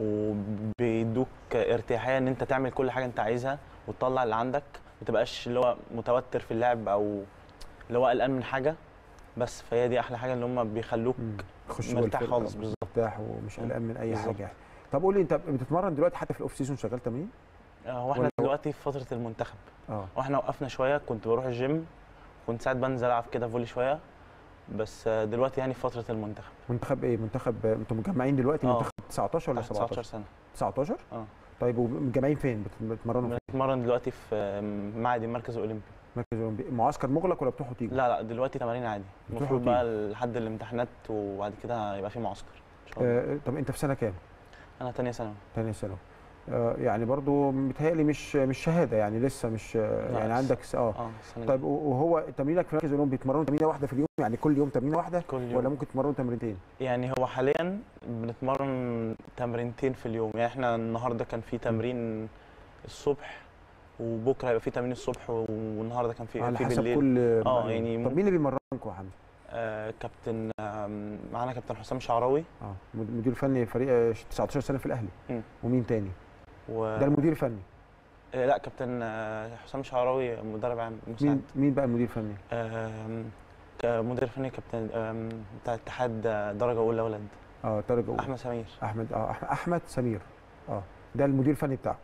وبيدوك ارتياحيه ان انت تعمل كل حاجه انت عايزها وتطلع اللي عندك ما تبقاش اللي هو متوتر في اللعب او اللي هو قلقان من حاجه بس فهي دي احلى حاجه ان هم بيخلوك خش مرتاح جوه الفرقة خالص بالظبط. مرتاح ومش مم. قلقان من اي بالظبط. حاجه طب قول لي انت بتتمرن دلوقتي حتى في الاوف سيزون شغال تمرين هو احنا ولا هو- دلوقتي في فتره المنتخب اه واحنا وقفنا شويه كنت بروح الجيم كنت ساعات بنزل العب كده فولي شويه بس دلوقتي يعني في فتره المنتخب منتخب ايه منتخب انتوا مجمعين دلوقتي آه. منتخب 19 ولا تحت 17 19 سنه 19 اه طيب ومجمعين فين بت- بتتمرنوا في بنتمرن دلوقتي في معادي المركز الاولمبي مركز اولمبي معسكر مغلق ولا بتروحوا تيجوا لا لا دلوقتي تمارين عادي بتروحوا المفروض بقى لحد الامتحانات وبعد كده يبقى في معسكر ان شاء الله آه طب انت في سنه كام انا تانية ثانوي تاني ثانوي آه يعني برضو متهيألي مش مش شهاده يعني لسه مش آه لا، يعني لسه. عندك س- اه اه السنه طيب و- وهو تمرينك في مركز الاولمبي بتتمرنوا تمرينه واحده في اليوم يعني كل يوم تمرينه واحده كل يوم ولا ممكن تتمرنوا تمرينتين يعني هو حاليا بنتمرن تمرينتين في اليوم يعني احنا النهارده كان في تمرين الصبح وبكره هيبقى في تمرين الصبح والنهارده كان في على في حسب بالليل كل اه مرة. يعني طب ممكن- مين اللي بيمرنكم يا حمزه؟ آه كابتن آم، معانا كابتن حسام شعراوي اه مد- مدير فني فريق آه، 19 سنه في الاهلي مم. ومين تاني؟ و... ده المدير الفني آه لا كابتن آه، حسام شعراوي مدرب عام مساعد مين مين بقى المدير الفني؟ آم، كمدير فني كابتن آم، بتاع اتحاد آه، درجه اولى ولد اه درجه أولى. احمد سمير احمد اه أح- احمد سمير اه ده المدير الفني بتاعه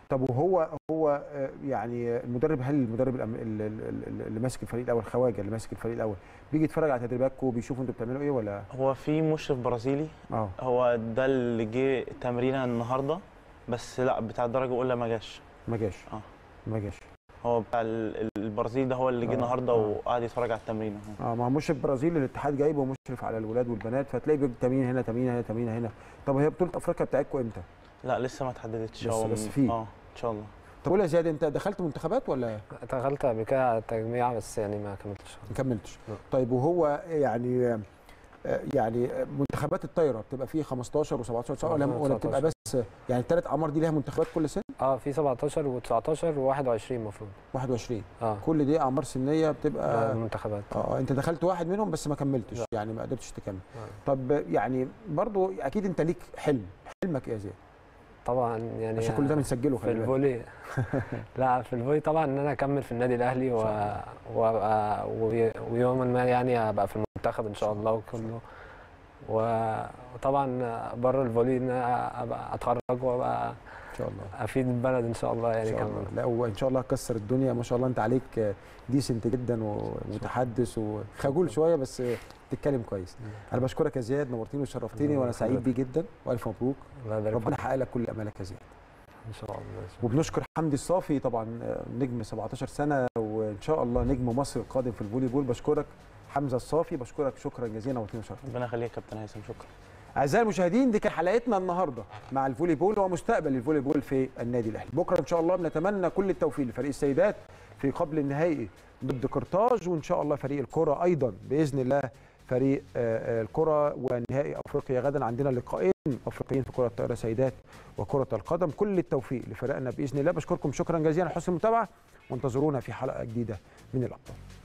طب وهو هو آه، يعني المدرب هل المدرب الأم- ال- ال- ال- اللي ماسك الفريق الاول خواجه اللي ماسك الفريق الاول بيجي يتفرج على تدريباتكم وبيشوف انتوا بتعملوا ايه ولا هو في مشرف برازيلي اه هو ده اللي جه تمرينه النهارده بس لا بتاع الدرجه الاولى ما جاش ما جاش اه ما جاش هو بتاع ال- البرازيل ده هو اللي آه، جه النهارده آه. وقعد يتفرج على التمرين أهو. اه ما هو مشرف برازيل الاتحاد جايبه مشرف على الولاد والبنات فتلاقي بيجي تمرين هنا تمرين هنا تمرين هنا طب هي بطوله افريقيا بتاعتكم امتى؟ لا لسه ما اتحددتش بس- هو بس م- في. اه ان شاء الله طب قول يا زياد انت دخلت منتخبات ولا دخلت قبل كده على تجميع بس يعني ما كملتش ما كملتش؟ لا. طيب وهو يعني آه، يعني منتخبات الطايره بتبقى فيه 15 و17 ولا ولا بتبقى 19. بس يعني الثلاث اعمار دي ليها منتخبات كل سنه اه في 17 و19 و21 المفروض 21 اه كل دي اعمار سنيه آه، بتبقى المنتخبات اه انت دخلت واحد منهم بس ما كملتش لا. يعني ما قدرتش تكمل آه. طب يعني برضو اكيد انت ليك حلم حلمك ايه يا زياد طبعا يعني عشان كل ده بنسجله في خلي بالك الفولي لا في الفولي طبعا ان انا اكمل في النادي الاهلي و... وابقى وي- ويوما ما يعني ابقى في المنتخب ان شاء الله وكله و- وطبعا بره الفولي ان أنا ابقى اتخرج وابقى ان شاء الله افيد البلد ان شاء الله يعني ان شاء كمان الله لا وان شاء الله هتكسر الدنيا ما شاء الله انت عليك ديسنت جدا ومتحدث وخجول شويه بس بتتكلم كويس انا بشكرك يا زياد نورتني وشرفتني الله وانا سعيد يخليك. بيه جدا والف مبروك الله يبارك ربنا فيك يحقق لك كل امالك يا زياد ان شاء الله وبنشكر حمدي الصافي طبعا نجم 17 سنه وان شاء الله نجم مصر القادم في الفولي بول بشكرك حمزه الصافي بشكرك شكرا جزيلا نورتني وشرفتني ربنا يخليك يا كابتن هيثم شكرا اعزائي المشاهدين دي كانت حلقتنا النهارده مع الفولي بول ومستقبل الفولي بول في النادي الاهلي بكره ان شاء الله بنتمنى كل التوفيق لفريق السيدات في قبل النهائي ضد قرطاج وان شاء الله فريق الكره ايضا باذن الله فريق آه، آه، الكره ونهائي افريقيا غدا عندنا لقاءين افريقيين في كره الطائره سيدات وكره القدم كل التوفيق لفريقنا باذن الله بشكركم شكرا جزيلا على حسن المتابعه وانتظرونا في حلقه جديده من الابطال